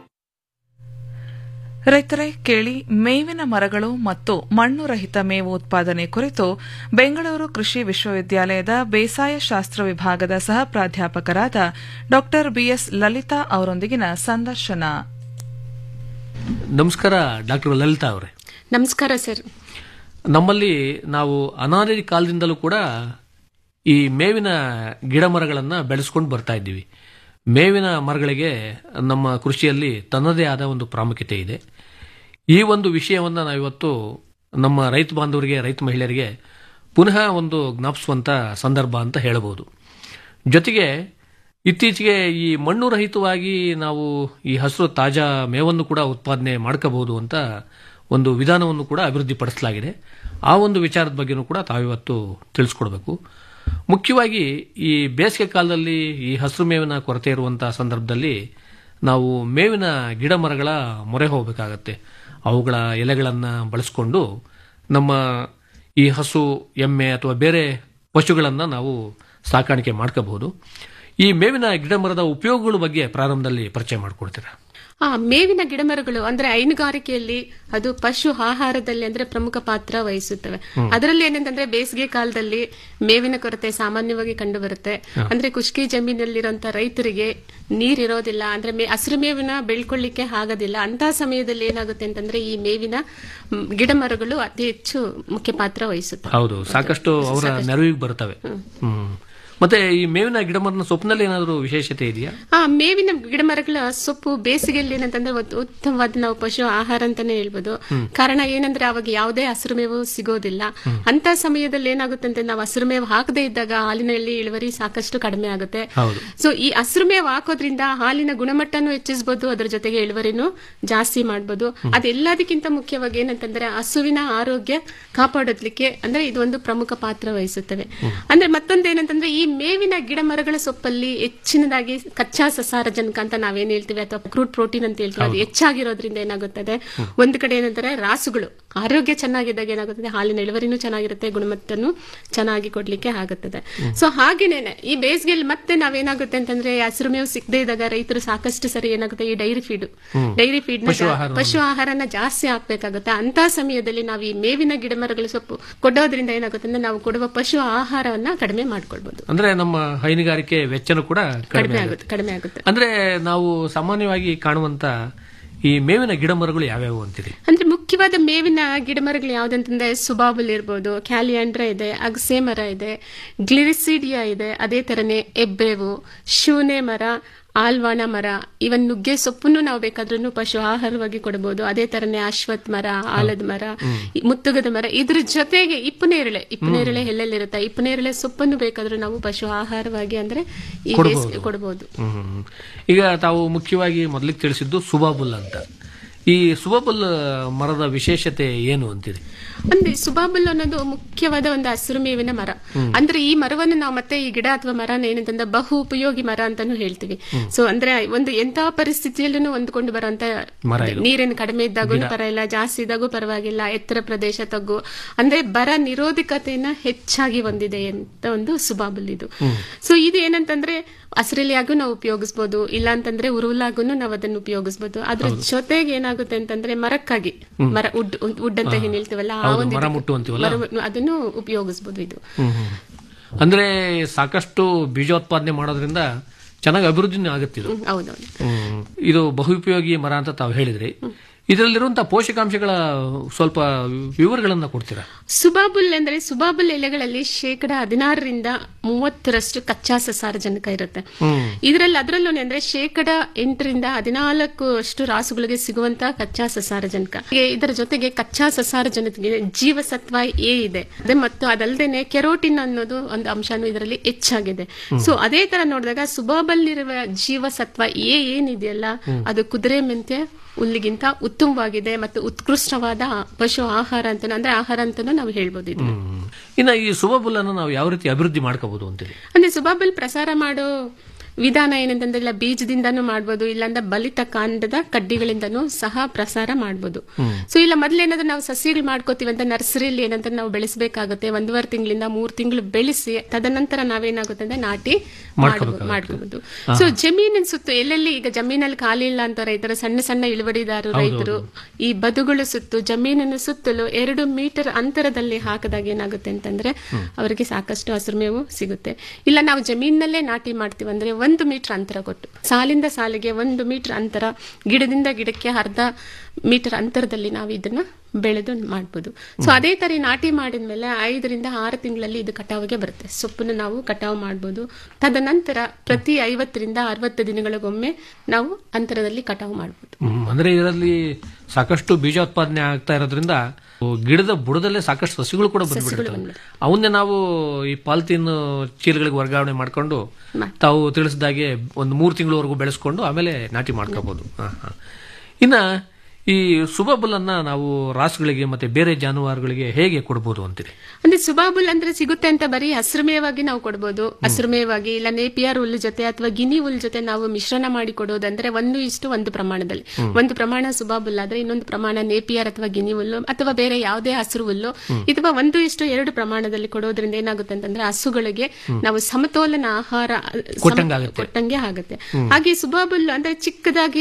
ರೈತರೇ ಕೇಳಿ ಮೇವಿನ ಮರಗಳು ಮತ್ತು ಮಣ್ಣು ರಹಿತ ಮೇವು ಉತ್ಪಾದನೆ ಕುರಿತು ಬೆಂಗಳೂರು ಕೃಷಿ ವಿಶ್ವವಿದ್ಯಾಲಯದ ಬೇಸಾಯ ಶಾಸ್ತ್ರ ವಿಭಾಗದ ಸಹ ಪ್ರಾಧ್ಯಾಪಕರಾದ ಡಾ ಬಿಎಸ್ ಲಲಿತಾ ಅವರೊಂದಿಗಿನ ಸಂದರ್ಶನ ನಮಸ್ಕಾರ ಡಾಕ್ಟರ್ ಲಲಿತಾ ಅವರೇ ನಮಸ್ಕಾರ ಸರ್ ನಮ್ಮಲ್ಲಿ ನಾವು ಅನಾದಿ ಕಾಲದಿಂದಲೂ ಕೂಡ ಈ ಮೇವಿನ ಗಿಡ ಮರಗಳನ್ನು ಬೆಳೆಸ್ಕೊಂಡು ಬರ್ತಾ ಇದ್ದೀವಿ ಮೇವಿನ ಮರಗಳಿಗೆ ನಮ್ಮ ಕೃಷಿಯಲ್ಲಿ ತನ್ನದೇ ಆದ ಒಂದು ಪ್ರಾಮುಖ್ಯತೆ ಇದೆ ಈ ಒಂದು ವಿಷಯವನ್ನು ನಾವಿವತ್ತು ನಮ್ಮ ರೈತ ಬಾಂಧವರಿಗೆ ರೈತ ಮಹಿಳೆಯರಿಗೆ ಪುನಃ ಒಂದು ಜ್ಞಾಪಿಸುವಂಥ ಸಂದರ್ಭ ಅಂತ ಹೇಳಬಹುದು ಜೊತೆಗೆ ಇತ್ತೀಚೆಗೆ ಈ ಮಣ್ಣು ರಹಿತವಾಗಿ ನಾವು ಈ ಹಸಿರು ತಾಜಾ ಮೇವನ್ನು ಕೂಡ ಉತ್ಪಾದನೆ ಮಾಡ್ಕೋಬಹುದು ಅಂತ ಒಂದು ವಿಧಾನವನ್ನು ಕೂಡ ಅಭಿವೃದ್ಧಿಪಡಿಸಲಾಗಿದೆ ಆ ಒಂದು ವಿಚಾರದ ಬಗ್ಗೆನೂ ಕೂಡ ತಾವಿವತ್ತು ತಿಳಿಸ್ಕೊಡ್ಬೇಕು ಮುಖ್ಯವಾಗಿ ಈ ಬೇಸಿಗೆ ಕಾಲದಲ್ಲಿ ಈ ಹಸಿರು ಮೇವಿನ ಕೊರತೆ ಇರುವಂತಹ ಸಂದರ್ಭದಲ್ಲಿ ನಾವು ಮೇವಿನ ಗಿಡ ಮರಗಳ ಮೊರೆ ಹೋಗಬೇಕಾಗತ್ತೆ ಅವುಗಳ ಎಲೆಗಳನ್ನು ಬಳಸ್ಕೊಂಡು ನಮ್ಮ ಈ ಹಸು ಎಮ್ಮೆ ಅಥವಾ ಬೇರೆ ಪಶುಗಳನ್ನು ನಾವು ಸಾಕಾಣಿಕೆ ಮಾಡ್ಕೋಬಹುದು ಈ ಮೇವಿನ ಗಿಡ ಮರದ ಉಪಯೋಗಗಳ ಬಗ್ಗೆ ಪ್ರಾರಂಭದಲ್ಲಿ ಪರಿಚಯ ಮಾಡಿಕೊಡ್ತೀರಾ ಆ ಮೇವಿನ ಗಿಡಮರಗಳು ಅಂದ್ರೆ ಹೈನುಗಾರಿಕೆಯಲ್ಲಿ ಅದು ಪಶು ಆಹಾರದಲ್ಲಿ ಅಂದ್ರೆ ಪ್ರಮುಖ ಪಾತ್ರ ವಹಿಸುತ್ತವೆ ಹ್ಮ್. ಅದರಲ್ಲಿ ಏನಂತಂದ್ರೆ ಬೇಸಿಗೆ ಕಾಲದಲ್ಲಿ ಮೇವಿನ ಕೊರತೆ ಸಾಮಾನ್ಯವಾಗಿ ಕಂಡು ಬರುತ್ತೆ ಹ. ಅಂದ್ರೆ ಕುಷ್ಕಿ ಜಮೀನಲ್ಲಿರುವಂತ ರೈತರಿಗೆ ನೀರಿರೋದಿಲ್ಲ ಅಂದ್ರೆ ಮೇ ಹಸಿರು ಮೇವಿನ ಬೆಳ್ಕೊಳ್ಳಿಕ್ಕೆ ಆಗೋದಿಲ್ಲ ಅಂತ ಸಮಯದಲ್ಲಿ ಏನಾಗುತ್ತೆ ಅಂತಂದ್ರೆ ಈ ಮೇವಿನ ಮ್, ಗಿಡಮರಗಳು ಅತಿ ಹೆಚ್ಚು ಮುಖ್ಯ ಪಾತ್ರ ವಹಿಸುತ್ತವೆ ಹೌದು ಸಾಕಷ್ಟು ಅವರ ನೆರವಿಗೆ ಬರ್ತವೆ ಹ್ಮ್ ಮತ್ತೆ ಈ ಮೇವಿನ ಗಿಡಮರನ ಸೊಪ್ಪಿನಲ್ಲಿ ಏನಾದರೂ ವಿಶೇಷತೆ ಇದೆಯಾ ಆ ಮೇವಿನ ಗಿಡಮರಗಳ ಸೊಪ್ಪು ಬೇಸಿಗೆಯಲ್ಲಿ ಏನಂತಂದ್ರೆ ಒಂದು ಉತ್ತಮವಾದ ನಾವು ಪಶು ಆಹಾರ ಅಂತಾನೆ ಹೇಳ್ಬೋದು ಹ್ಮ್. ಕಾರಣ ಏನಂದ್ರೆ ಅವಾಗ ಯಾವುದೇ ಹಸಿರು ಮೇವು ಸಿಗೋದಿಲ್ಲ ಅಂತ ಸಮಯದಲ್ಲಿ ಏನಾಗುತ್ತೆ ಅಂದ್ರೆ ನಾವು ಹಸಿರು ಮೇವು ಹಾಕದೇ ಇದ್ದಾಗ ಹಾಲಿನಲ್ಲಿ ಇಳುವರಿ ಸಾಕಷ್ಟು ಕಡಿಮೆ ಆಗುತ್ತೆ ಹೌದು ಸೊ ಈ ಹಸಿರು ಮೇವು ಹಾಕೋದ್ರಿಂದ ಹಾಲಿನ ಗುಣಮಟ್ಟನೂ ಹೆಚ್ಚಿಸಬಹುದು ಅದ್ರ ಜೊತೆಗೆ ಇಳುವರಿನೂ ಜಾಸ್ತಿ ಮಾಡಬಹುದು ಅದೆಲ್ಲದಕ್ಕಿಂತ ಮುಖ್ಯವಾಗಿ ಏನಂತಂದ್ರೆ ಹಸುವಿನ ಆರೋಗ್ಯ ಕಾಪಾಡೋದ್ಲಿಕ್ಕೆ ಅಂದ್ರೆ ಇದು ಒಂದು ಪ್ರಮುಖ ಪಾತ್ರ ವಹಿಸುತ್ತವೆ ಅಂದ್ರೆ ಮತ್ತೊಂದು ಏನಂತಂದ್ರೆ ಈ ಮೇವಿನ ಗಿಡ ಮರಗಳ ಸೊಪ್ಪಲ್ಲಿ ಹೆಚ್ಚಿನದಾಗಿ ಕಚ್ಚಾ ಸಸಾರಜನಕ ಅಂತ ನಾವೇನ್ ಹೇಳ್ತೀವಿ ಅಥವಾ ಕ್ರೂಡ್ ಪ್ರೋಟೀನ್ ಅಂತ ಹೇಳ್ತೀವಿ ಅದು ಹೆಚ್ಚಾಗಿರೋದ್ರಿಂದ ಏನಾಗುತ್ತದೆ ಒಂದು ಕಡೆ ಏನಂತಾರೆ ರಾಸುಗಳು ಆರೋಗ್ಯ ಚೆನ್ನಾಗಿದ್ದಾಗ ಏನಾಗುತ್ತದೆ ಹಾಲಿನ ಇಳುವರಿನೂ ಚೆನ್ನಾಗಿರುತ್ತೆ ಗುಣಮಟ್ಟನು ಚೆನ್ನಾಗಿ ಕೊಡ್ಲಿಕ್ಕೆ ಆಗುತ್ತದೆ ಸೊ ಹಾಗೇನೇನೆ ಈ ಬೇಸಿಗೆಯಲ್ಲಿ ಮತ್ತೆ ನಾವೇನಾಗುತ್ತೆ ಅಂತಂದ್ರೆ ಹಸಿರು ಮೇವು ಸಿಗದೆ ಇದ್ದಾಗ ರೈತರು ಸಾಕಷ್ಟು ಸರಿ ಏನಾಗುತ್ತೆ ಈ ಡೈರಿ ಫೀಡ್ ಹ್ಮ್. ಡೈರಿ ಫೀಡ್ ಪಶು ಆಹಾರವನ್ನು. ಪಶು ಆಹಾರನ ಜಾಸ್ತಿ ಹಾಕ್ಬೇಕಾಗುತ್ತೆ ಅಂತ ಸಮಯದಲ್ಲಿ ನಾವು ಈ ಮೇವಿನ ಗಿಡ ಮರಗಳ ಸೊಪ್ಪು ಕೊಡೋದ್ರಿಂದ ಏನಾಗುತ್ತೆ ಅಂದ್ರೆ ನಾವು ಕೊಡುವ ಪಶು ಆಹಾರವನ್ನ ಕಡಿಮೆ ಮಾಡ್ಕೊಳ್ಬಹುದು ಅಂದ್ರೆ ನಮ್ಮ ಹೈನುಗಾರಿಕೆ ವೆಚ್ಚನೂ ಕೂಡ ಕಡಿಮೆ ಕಡಿಮೆ ಆಗುತ್ತೆ ಆಗುತ್ತೆ ಕಡಿಮೆ ಆಗುತ್ತೆ ಅಂದ್ರೆ ನಾವು ಸಾಮಾನ್ಯವಾಗಿ ಕಾಣುವಂತ ಈ ಮೇವಿನ ಗಿಡ ಮರಗಳು ಯಾವ್ಯಾವು ಅಂತೀರಿ ಅಂದ್ರೆ ಮುಖ್ಯವಾದ ಮೇವಿನ ಗಿಡಮರಗಳು ಯಾವ್ದಂತಂದ್ರೆ ಸುಬಾಬುಲ್ ಇರ್ಬೋದು ಕ್ಯಾಲಿಯಾಂಡ್ರ ಇದೆ ಅಗಸೆ ಮರ ಇದೆ ಗ್ಲಿರಿಸಿಡಿಯಾ ಇದೆ ಅದೇ ತರನೇ ಎಬ್ಬೇವು ಶೂನೆ ಮರ ಆಲ್ವಾಣ ಮರ ಇವನ್ ನುಗ್ಗೆ ಸೊಪ್ಪನ್ನು ನಾವು ಬೇಕಾದ್ರೂ ಪಶು ಆಹಾರವಾಗಿ ಕೊಡಬಹುದು ಅದೇ ತರನೇ ಅಶ್ವತ್ ಮರ ಆಲದ ಮರ ಈ ಮುತ್ತುಗದ ಮರ ಇದ್ರ ಜೊತೆಗೆ ಇಪ್ಪನೇರಳೆ ಇಪ್ಪನೇರಳೆ ಎಲ್ಲೆಲ್ಲಿರುತ್ತೆ ಇಪ್ಪನೇರಳೆ ಸೊಪ್ಪನ್ನು ಬೇಕಾದ್ರೂ ನಾವು ಪಶು ಆಹಾರವಾಗಿ ಅಂದ್ರೆ ಈ ಕೊಡ್ಬೋದು. ಬೇಸಿಗೆ ಕೊಡಬಹುದು ಹ್ಮ್. ಈಗ ತಾವು ಮುಖ್ಯವಾಗಿ ಮೊದಲಿಗೆ ತಿಳಿಸಿದ್ದು ಸುಬಾಬುಲ್ ಅಂತ ಈ ಸುಬಾಬುಲ್ ಮರದ ವಿಶೇಷತೆ ಏನು ಅಂತೀರಿ ಅಂದ್ರೆ ಸುಬಾಬುಲ್ ಅನ್ನೋದು ಮುಖ್ಯವಾದ ಒಂದು ಹಸಿರು ಮೇವಿನ ಮರ ಹ್ಮ್. ಅಂದ್ರೆ ಈ ಮರವನ್ನು ನಾವು ಮತ್ತೆ ಈ ಗಿಡ ಅಥವಾ ಮರನ ಏನಂತಂದ್ರೆ ಬಹು ಉಪಯೋಗಿ ಮರ ಅಂತಾನು ಹೇಳ್ತೀವಿ ಸೊ ಅಂದ್ರೆ ಒಂದು ಎಂತಹ ಪರಿಸ್ಥಿತಿಯಲ್ಲೂ ಹೊಂದ್ಕೊಂಡು ಬರುವಂತ ಮರ ಇದು. ನೀರಿನ ಕಡಿಮೆ ಇದ್ದಾಗೂ ಗಿಡ. ಪರವಾಗಿಲ್ಲ ಜಾಸ್ತಿ ಇದ್ದಾಗೂ ಪರವಾಗಿಲ್ಲ ಎತ್ತರ ಪ್ರದೇಶ ತಗ್ಗು ಅಂದ್ರೆ ಬರ ನಿರೋಧಕತೆಯನ್ನ ಹೆಚ್ಚಾಗಿ ಹೊಂದಿದೆ ಅಂತ ಒಂದು ಸುಬಾಬುಲ್ ಇದು ಸೊ ಇದು ಏನಂತಂದ್ರೆ ಹಸಿರೆಲೆಯಾಗೂ ನಾವು ಉಪಯೋಗಿಸಬಹುದು ಇಲ್ಲ ಅಂತಂದ್ರೆ ಉರುವಲಾಗೂ ನಾವು ಅದನ್ನು ಉಪಯೋಗಿಸಬಹುದು ಅದ್ರ ಹೌದು. ಜೊತೆಗೆ ಏನಾಗುತ್ತೆ ಅಂತಂದ್ರೆ ಮರಕ್ಕಾಗಿ ಹ್ಮ್. ಮರ ಉಡ್ ಉಡ್ ಅಂತ ಹಾ. ಏನ್ ಹೇಳ್ತೀವಲ್ಲ ಆ ಹೌದು, ಒಂದು ಮರ ಇದಕ್ಕೆ- ಮುಟ್ಟು ಅಂತೀವಲ್ಲ? ಮರ- ಅದನ್ನು ಉಪಯೋಗಿಸಬಹುದು ಇದು ಹ್ಮ್, ಹ್ಮ್. ಅಂದ್ರೆ ಸಾಕಷ್ಟು ಬೀಜೋತ್ಪಾದನೆ ಮಾಡೋದ್ರಿಂದ ಚೆನ್ನಾಗಿ ಅಭಿವೃದ್ಧಿನೂ ಆಗುತ್ತೆ ಇದು ಹ್ಮ್, ಹೌದೌದು ಹ್ಮ್. ಇದು ಬಹುಪಯೋಗಿ ಮರ ಅಂತ ತಾವು ಹೇಳಿದ್ರಿ ಇದರಲ್ಲಿರುವಂತಹ ಪೋಷಕಾಂಶಗಳ ಸ್ವಲ್ಪ ವಿವರಗಳನ್ನ ಕೊಡ್ತೀರಾ ಸುಬಾಬುಲ್ ಅಂದ್ರೆ ಸುಬಾಬುಲ್ ಎಲೆಗಳಲ್ಲಿ ಶೇಕಡ ಹದಿನಾರರಿಂದ ಮೂವತ್ತರಷ್ಟು ಕಚ್ಚಾ ಸಸಾರಜನಕ ಇರುತ್ತೆ ಹ್ಮ್. ಇದರಲ್ಲಿ ಅದರಲ್ಲೂ ಅಂದ್ರೆ ಶೇಕಡ ಎಂಟರಿಂದ ಹದಿನಾಲ್ಕು ಅಷ್ಟು ರಾಸುಗಳಿಗೆ ಸಿಗುವಂತ ಕಚ್ಚಾ ಸಸಾರಜನಕ ಹಾಗೆ ಇದರ ಜೊತೆಗೆ ಕಚ್ಚಾ ಸಸಾರಜನಕಗೆ ಜೀವಸತ್ವ ಎ ಇದೆ ಅದೇ ಮತ್ತು ಅದಲ್ಲದೆ ಕೆರೋಟಿನ್ ಅನ್ನೋದು ಒಂದು ಅಂಶನೂ ಇದರಲ್ಲಿ ಹೆಚ್ಚಾಗಿದೆ ಹ್ಮ್. ಸೊ ಅದೇ ತರ ನೋಡಿದಾಗ ಸುಬಾಬಲ್ ಇರುವ ಜೀವಸತ್ವ ಎ ಏನಿದೆಯಲ್ಲ ಹ್ಮ್. ಅದು ಕುದುರೆ ಮೆಂತ್ಯ ಹುಲ್ಲಿಗಿಂತ ಉತ್ತಮವಾಗಿದೆ ಮತ್ತು ಉತ್ಕೃಷ್ಟವಾದ ಪಶು ಆಹಾರ ಅಂತ ಅಂದ್ರೆ ಆಹಾರ ಅಂತಾನೂ ನಾವು ಹೇಳ್ಬೋದು ಇದು ಹ್ಮ್. ಇನ್ನ ಈ ಸುಬಬುಲ್ ಅನ್ನು ನಾವು ಯಾವ ರೀತಿ ಅಭಿವೃದ್ಧಿ ಮಾಡ್ಕೋಬಹುದು ಅಂತೇಳಿ ಅಂದ್ರೆ ಸುಬಾಬಲ್ ಪ್ರಸಾರ ಮಾಡೋ ವಿಧಾನ ಏನಂತಂದ್ರೆ ಇಲ್ಲ ಬೀಜದಿಂದನೂ ಮಾಡ್ಬೋದು ಇಲ್ಲಾಂದ್ರೆ ಬಲಿತ ಕಾಂಡದ ಕಡ್ಡಿಗಳಿಂದನೂ ಸಹ ಪ್ರಸಾರ ಮಾಡ್ಬೋದು ಹ್ಮ್. ಸೊ ಇಲ್ಲ ಮೊದ್ಲೇನಾದ್ರೂ ನಾವು ಸಸಿಗಳು ಮಾಡ್ಕೋತೀವಿ ಅಂತ ನರ್ಸರಿಯಲ್ಲಿ ಏನಂತ ನಾವು ಬೆಳೆಸಬೇಕಾಗುತ್ತೆ ಒಂದೂವರೆ ತಿಂಗಳಿಂದ ಮೂರು ತಿಂಗಳು ಬೆಳೆಸಿ ತದನಂತರ ನಾವೇನಾಗುತ್ತೆ ಅಂದ್ರೆ ನಾಟಿ ಮಾಡ್ಕೋಬೇಕಾಗುತ್ತೆ. ಮಾಡ್ಕೋಬಹುದು ಹಾ. ಸೊ ಜಮೀನಿನ ಸುತ್ತು ಎಲ್ಲೆಲ್ಲಿ ಈಗ ಜಮೀನಲ್ಲಿ ಖಾಲಿ ಇಲ್ಲ ಅಂತ ರೈತರು ಸಣ್ಣ ಸಣ್ಣ ಇಳುವರಿದಾರರು ಹೌದು, ರೈತರು ಈ ಬದುಗಳು ಸುತ್ತು ಜಮೀನಿನ ಸುತ್ತಲೂ ಎರಡು ಮೀಟರ್ ಅಂತರದಲ್ಲಿ ಹಾಕಿದಾಗ ಏನಾಗುತ್ತೆ ಅಂತಂದ್ರೆ ಹ್ಮ್. ಅವರಿಗೆ ಸಾಕಷ್ಟು ಹಸಿರು ಮೇವು ಸಿಗುತ್ತೆ ಇಲ್ಲ ನಾವು ಜಮೀನಲ್ಲೇ ನಾಟಿ ಮಾಡ್ತೀವಿ ಅಂದ್ರೆ ಒಂದು ಮೀಟರ್ ಅಂತರ ಕೊಟ್ಟು ಸಾಲಿಂದ ಸಾಲಿಗೆ ಒಂದು ಮೀಟರ್ ಅಂತರ ಗಿಡದಿಂದ ಗಿಡಕ್ಕೆ ಅರ್ಧ ಮೀಟರ್ ಅಂತರದಲ್ಲಿ ನಾವು ಇದನ್ನ ಬೆಳೆದು ಮಾಡ್ಬೋದು ಸೊ ಅದೇ ತರ ಈ ನಾಟಿ ಮಾಡಿದ್ಮೇಲೆ ಐದರಿಂದ ಆರು ತಿಂಗಳಲ್ಲಿ ಇದು ಕಟಾವಿಗೆ ಬರುತ್ತೆ ಸೊಪ್ಪನ್ನು ನಾವು ಕಟಾವು ಮಾಡ್ಬೋದು ತದನಂತರ ಪ್ರತಿ ಐವತ್ತರಿಂದ ಅರವತ್ತು ದಿನಗಳಿಗೊಮ್ಮೆ ನಾವು ಅಂತರದಲ್ಲಿ ಕಟಾವು ಮಾಡ್ಬೋದು ಹ್ಮ್. ಅಂದ್ರೆ ಇದರಲ್ಲಿ ಸಾಕಷ್ಟು ಬೀಜೋತ್ಪಾದನೆ ಆಗ್ತಾ ಇರೋದ್ರಿಂದ ಗಿಡದ ಬುಡದಲ್ಲೇ ಸಾಕಷ್ಟು ಸಸಿಗಳು ಕೂಡ ಬಂದ್ಬಿಡುತ್ತವೆ ಬಂದ್ಬಿಡುತ್ತೆ. ಅವನ್ನೇ ನಾವು ಈ ಪಾಲಿಥೀನ್ ಚೀಲಗಳಿಗೆ ವರ್ಗಾವಣೆ ಮಾಡ್ಕೊಂಡು ತಾವು ತಿಳಿಸಿದಾಗೆ ಒಂದು ಮೂರು ತಿಂಗಳವರೆಗೂ ಬೆಳೆಸ್ಕೊಂಡು ಆಮೇಲೆ ನಾಟಿ ಮಾಡ್ಕೋಬಹುದು ಇನ್ನ ಈ ಸುಬಬಲ್ ಅನ್ನ ನಾವು ರಾಸುಗಳಿಗೆ ಮತ್ತೆ ಬೇರೆ ಜಾನುವಾರುಗಳಿಗೆ ಹೇಗೆ ಕೊಡಬಹುದು ಅಂತೀರಿ ಅಂದ್ರೆ ಸುಬಾಬುಲ್ ಅಂದ್ರೆ ಸಿಗುತ್ತೆ ಅಂತ ಬರೀ ಹಸಿರು ಮೇವಾಗಿ ನಾವು ಕೊಡ್ಬೋದು ಹಸಿರು ಮೇವಾಗಿ ಇಲ್ಲ ನೇಪಿಯರ್ ಹುಲ್ಲು ಜೊತೆ ಅಥವಾ ಗಿನಿ ಹುಲ್ಲು ಜೊತೆ ನಾವು ಮಿಶ್ರಣ ಮಾಡಿ ಕೊಡೋದಂದ್ರೆ ಒಂದು ಇಷ್ಟು ಒಂದು ಪ್ರಮಾಣದಲ್ಲಿ ಹ್ಮ್. ಒಂದು ಪ್ರಮಾಣ ಸುಬಾಬುಲ್ ಆದ್ರೆ ಇನ್ನೊಂದು ಪ್ರಮಾಣ ನೇಪಿಯರ್ ಅಥವಾ ಗಿನಿ ಹುಲ್ಲು ಅಥವಾ ಬೇರೆ ಯಾವುದೇ ಹಸಿರು ಹುಲ್ಲು ಹ್ಮ್. ಅಥವಾ ಒಂದು ಇಷ್ಟು ಎರಡು ಪ್ರಮಾಣದಲ್ಲಿ ಕೊಡೋದ್ರಿಂದ ಏನಾಗುತ್ತೆ ಅಂತಂದ್ರೆ ಹಸುಗಳಿಗೆ ಹ್ಮ್. ನಾವು ಸಮತೋಲನ ಆಹಾರ ಸಮ- ಕೊಟ್ಟಂಗಾಗುತ್ತೆ. ಕೊಟ್ಟಂಗೆ ಆಗುತ್ತೆ ಹ್ಮ್. ಹಾಗೆ ಸುಬಾಬುಲ್ ಅಂದ್ರೆ ಚಿಕ್ಕದಾಗಿ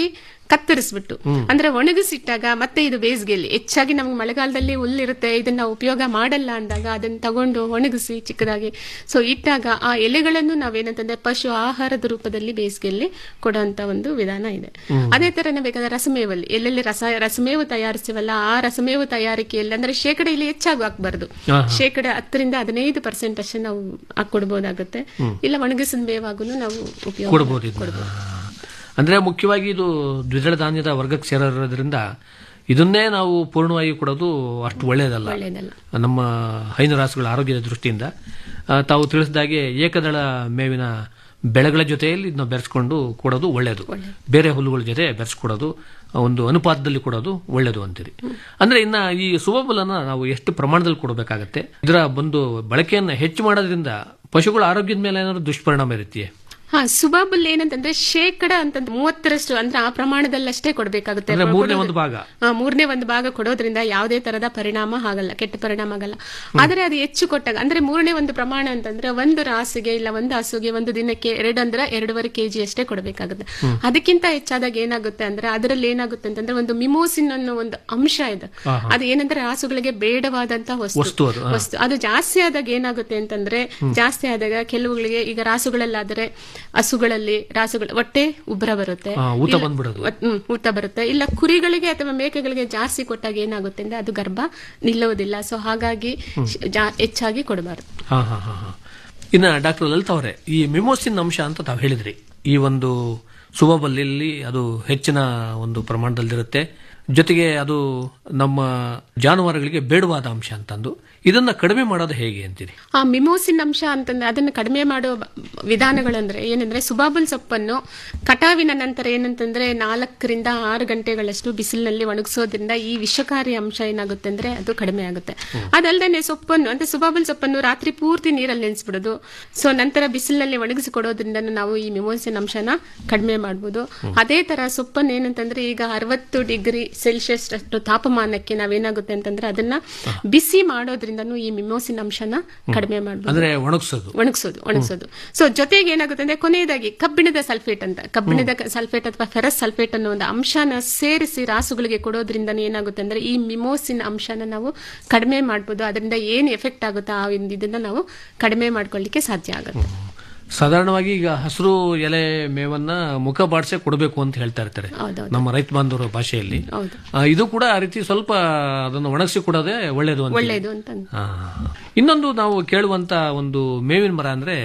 ಕತ್ತರಿಸ್ಬಿಟ್ಟು ಹ್ಮ್. ಅಂದ್ರೆ ಒಣಗಿಸಿಟ್ಟಾಗ ಮತ್ತೆ ಇದು ಬೇಸಿಗೆಯಲ್ಲಿ ಹೆಚ್ಚಾಗಿ ನಮ್ಗೆ ಮಳೆಗಾಲದಲ್ಲಿ ಹುಲ್ಲಿರುತ್ತೆ ಇದನ್ನ ಉಪಯೋಗ ಮಾಡಲ್ಲ ಅಂದಾಗ ಅದನ್ನ ತಗೊಂಡು ಒಣಗಿಸಿ ಚಿಕ್ಕದಾಗಿ ಸೊ ಇಟ್ಟಾಗ ಆ ಎಲೆಗಳನ್ನು ನಾವೇನಂತಂದ್ರೆ ಪಶು ಆಹಾರದ ರೂಪದಲ್ಲಿ ಬೇಸಿಗೆಯಲ್ಲಿ ಕೊಡುವಂತ ಒಂದು ವಿಧಾನ ಇದೆ ಹ್ಮ್. ಅದೇ ತರನೇ ಬೇಕಾದ್ರೆ ರಸಮೇವಲ್ಲಿ ಎಲ್ಲೆಲ್ಲಿ ರಸ ರಸಮೇವು ತಯಾರಿಸ್ತೀವಲ್ಲ ಆ ರಸಮೇವು ತಯಾರಿಕೆಯಲ್ಲಿ ಅಂದ್ರೆ ಶೇಕಡ ಇಲ್ಲಿ ಹೆಚ್ಚಾಗಿ ಹಾಕ್ಬಾರ್ದು ಆಹಾ. ಶೇಕಡ ಹತ್ತರಿಂದ ಹದಿನೈದು ಪರ್ಸೆಂಟ್ ಅಷ್ಟೇ ನಾವು ಹಾಕೊಡ್ಬೋದಾಗುತ್ತೆ ಹ್ಮ್. ಇಲ್ಲ ಒಣಗಿಸಿದ ಮೇವಾಗೂ ನಾವು ಉಪಯೋಗ ಕೊಡ್ಬೋದು ಇದನ್ನ. ಅಂದ್ರೆ ಮುಖ್ಯವಾಗಿ ಇದು ದ್ವಿದಳ ಧಾನ್ಯದ ವರ್ಗಕ್ಕೆ ಸೇರೋದ್ರಿಂದ ಇದನ್ನೇ ನಾವು ಪೂರ್ಣವಾಗಿ ಕೊಡೋದು ಅಷ್ಟು ಒಳ್ಳೆಯದಲ್ಲ ಒಳ್ಳೆಯದಲ್ಲ ನಮ್ಮ ಹೈನುರಾಸುಗಳ ಆರೋಗ್ಯದ ದೃಷ್ಟಿಯಿಂದ ಆ, ತಾವು ತಿಳಿಸಿದಾಗೆ ಏಕದಳ ಮೇವಿನ ಬೆಳೆಗಳ ಜೊತೆಯಲ್ಲಿ ಇದನ್ನ ಬೆರೆಸ್ಕೊಂಡು ಕೊಡೋದು ಒಳ್ಳೆಯದು ಬೇರೆ ಹುಲ್ಲುಗಳ ಜೊತೆ ಬೆರೆಸ್ಕೊಡೋದು ಆ, ಒಂದು ಅನುಪಾತದಲ್ಲಿ ಕೊಡೋದು ಒಳ್ಳೆಯದು ಅಂತೀರಿ ಅಂದ್ರೆ ಇನ್ನ ಈ ಸುಬಬಲನ್ನ ನಾವು ಎಷ್ಟು ಪ್ರಮಾಣದಲ್ಲಿ ಕೊಡಬೇಕಾಗತ್ತೆ ಇದರ ಒಂದು ಬಳಕೆಯನ್ನ ಹೆಚ್ಚು ಮಾಡೋದ್ರಿಂದ ಪಶುಗಳ ಆರೋಗ್ಯದ ಮೇಲೆ ಏನಾದ್ರು ದುಷ್ಪರಿಣಾಮ ಇರುತ್ತೆಯೇ ಹಾ ಸುಬಾಬುಲ್ ಏನಂತಂದ್ರೆ ಶೇಕಡ ಅಂತಂದ್ರೆ ಮೂವತ್ತರಷ್ಟು ಅಂದ್ರೆ ಆ ಪ್ರಮಾಣದಲ್ಲಷ್ಟೇ ಕೊಡ್ಬೇಕಾಗುತ್ತೆ ಅಂದ್ರೆ ಮೂರನೇ ಕೊಡೋದು- ಒಂದು ಭಾಗ ಆ, ಮೂರನೇ ಒಂದು ಭಾಗ ಕೊಡೋದ್ರಿಂದ ಯಾವುದೇ ತರದ ಪರಿಣಾಮ ಆಗಲ್ಲ ಕೆಟ್ಟ ಪರಿಣಾಮ ಆಗಲ್ಲ ಆದ್ರೆ ಅದು ಹೆಚ್ಚು ಕೊಟ್ಟಾಗ ಅಂದ್ರೆ ಮೂರನೇ ಒಂದು ಪ್ರಮಾಣ ಅಂತಂದ್ರೆ ಒಂದು ರಾಸಿಗೆ ಇಲ್ಲ ಒಂದು ಹಸುಗೆ ಒಂದು ದಿನಕ್ಕೆ ಎರಡು ಅಂದ್ರೆ ಎರಡೂವರೆ ಕೆಜಿ ಅಷ್ಟೇ ಕೊಡಬೇಕಾಗುತ್ತೆ ಹ್ಮ್. ಅದಕ್ಕಿಂತ ಹೆಚ್ಚಾದಾಗ ಏನಾಗುತ್ತೆ ಅಂದ್ರೆ ಅದರಲ್ಲಿ ಏನಾಗುತ್ತೆ ಅಂತಂದ್ರೆ ಒಂದು ಮಿಮೋಸಿನ್ ಅನ್ನೋ ಒಂದು ಅಂಶ ಇದೆ ಆಹಾ. ಅದು ಏನಂದ್ರೆ ರಾಸುಗಳಿಗೆ ಬೇಡವಾದಂತ ವಸ್ತು ವಸ್ತು ಅದು, ಹಾ. ವಸ್ತು ಅದು ಜಾಸ್ತಿ ಆದಾಗ ಏನಾಗುತ್ತೆ ಅಂತಂದ್ರೆ ಹ್ಮ್. ಜಾಸ್ತಿ ಆದಾಗ ಕೆಲವುಗಳಿಗೆ ಈಗ ರಾಸುಗಳಲ್ಲಾದ್ರೆ ಹಸುಗಳಲ್ಲಿ ರಾಸುಗಳ ಹೊಟ್ಟೆ ಉಬ್ಬರ ಬರುತ್ತೆ ಆ, ಊತ ಇಲ್ಲ- ಬಂದ್ಬಿಡೋದು. ಒತ್- ಹ್ಮ್, ಊತ ಬರುತ್ತೆ ಇಲ್ಲ ಕುರಿಗಳಿಗೆ ಅಥವಾ ಮೇಕೆಗಳಿಗೆ ಜಾಸ್ತಿ ಕೊಟ್ಟಾಗ ಏನಾಗುತ್ತೆ ಅಂದ್ರೆ ಅದು ಗರ್ಭ ನಿಲ್ಲುವುದಿಲ್ಲ ಸೊ ಹಾಗಾಗಿ ಹ್ಮ್. ಶ್- ಜಾ- ಹೆಚ್ಚಾಗಿ ಕೊಡಬಾರದು ಹಾ ಹಾ ಹಾ ಹಾ ಇನ್ನ ಡಾಕ್ಟರ್ ಲಲಿತ್ ಅವರೇ ಈ ಮಿಮೋಸಿನ್ ಅಂಶ ಅಂತ ತಾವು ಹೇಳಿದ್ರಿ ಈ ಒಂದು ಸುಬಬಲ್ಲಿ ಅದು ಹೆಚ್ಚಿನ ಒಂದು ಪ್ರಮಾಣದಲ್ಲಿರುತ್ತೆ ಜೊತೆಗೆ ಅದು ನಮ್ಮ ಜಾನುವಾರುಗಳಿಗೆ ಬೇಡವಾದ ಅಂಶ ಅಂತಂದು ಇದನ್ನ ಕಡಿಮೆ ಮಾಡೋದು ಹೇಗೆ ಅಂತೀರಿ ಆ ಮಿಮೋಸಿನ್ ಅಂಶ ಅಂತಂದ್ರೆ ಅದನ್ನು ಕಡಿಮೆ ಮಾಡೋ ಬ- ವಿಧಾನಗಳಂದ್ರೆ ಏನಂದ್ರೆ ಸುಬಾಬುಲ್ ಸೊಪ್ಪನ್ನು ಕಟಾವಿನ ನಂತರ ಏನಂತಂದ್ರೆ ನಾಲ್ಕರಿಂದ ಆರು ಗಂಟೆಗಳಷ್ಟು ಬಿಸಿಲಿನಲ್ಲಿ ಒಣಗಿಸೋದ್ರಿಂದ ಈ ವಿಷಕಾರಿ ಅಂಶ ಏನಾಗುತ್ತೆ ಅಂದ್ರೆ ಅದು ಕಡಿಮೆ ಆಗುತ್ತೆ ಅದಲ್ದೇನೆ ಸೊಪ್ಪನ್ನು ಅಂದ್ರೆ ಸುಬಾಬುಲ್ ಸೊಪ್ಪನ್ನು ರಾತ್ರಿ ಪೂರ್ತಿ ನೀರಲ್ಲಿ ನೆನೆಸ್ಬಿಡೋದು ಸೊ ನಂತರ ಬಿಸಿಲಿನಲ್ಲಿ ಒಣಗಿಸಿ ಕೊಡೋದ್ರಿಂದ ನಾವು ಈ ಮಿಮೋಸಿನ್ ಅಂಶನ ಕಡಿಮೆ ಮಾಡ್ಬೋದು ಅದೇ ತರ ಸೊಪ್ಪನ್ನು ಏನಂತಂದ್ರೆ ಈಗ ಅರವತ್ತು ಡಿಗ್ರಿ ಸೆಲ್ಸಿಯಸ್ ಅಷ್ಟು ತಾಪಮಾನಕ್ಕೆ ನಾವೇನಾಗುತ್ತೆ ಅಂತಂದ್ರೆ ಅದನ್ನ ಬಿಸಿ ಮಾಡೋದ್ರಿಂದನೂ ಈ ಮಿಮೋಸಿನ್ ಅಂಶನ ಕಡಿಮೆ ಮಾಡ್ಬೋದು ಅಂದ್ರೆ ಒಣಗಿಸೋದು ಒಣಗಿಸೋದು ಒಣಗಿಸೋದು ಸೊ ಜೊತೆಗೆ ಏನಾಗುತ್ತೆ ಅಂದ್ರೆ ಕೊನೆಯದಾಗಿ ಕಬ್ಬಿಣದ ಸಲ್ಫೇಟ್ ಅಂತ ಕಬ್ಬಿಣದ ಸಲ್ಫೇಟ್ ಅಥವಾ ಫೆರಸ್ ಸಲ್ಫೇಟ್ ಅನ್ನೋ ಒಂದು ಅಂಶನ ಸೇರಿಸಿ ರಾಸುಗಳಿಗೆ ಕೊಡೋದ್ರಿಂದ ಏನಾಗುತ್ತೆ ಅಂದ್ರೆ ಈ ಮಿಮೋಸಿನ್ ಅಂಶನ ನಾವು ಕಡಿಮೆ ಮಾಡ್ಬೋದು ಅದರಿಂದ ಏನ್ ಎಫೆಕ್ಟ್ ಆಗುತ್ತೋ ಆ ಒಂದು ಇದನ್ನ ನಾವು ಕಡಿಮೆ ಮಾಡ್ಕೊಳ್ಳಿಕ್ಕೆ ಸಾಧ್ಯ ಆಗುತ್ತೆ ಸಾಧಾರಣವಾಗಿ ಈಗ ಹಸಿರು ಎಲೆ ಮೇವನ್ನ ಮುಖ ಬಾಡಿಸೆ ಕೊಡಬೇಕು ಅಂತ ಹೇಳ್ತಾ ಇರ್ತಾರೆ ಹೌದೌದು. ನಮ್ಮ ರೈತ ಬಾಂಧವರ ಭಾಷೆಯಲ್ಲಿ ಹೌದು ಆ, ಇದು ಕೂಡ ಆ ರೀತಿ ಸ್ವಲ್ಪ ಅದನ್ನು ಒಣಗಿಸಿ ಕೊಡೋದೇ ಒಳ್ಳೇದು ಅಂತ ಒಳ್ಳೇದು ಅಂತ ಆ. ಇನ್ನೊಂದು ನಾವು ಕೇಳುವಂತ ಒಂದು ಮೇವಿನ ಮರ ಅಂದ್ರೆ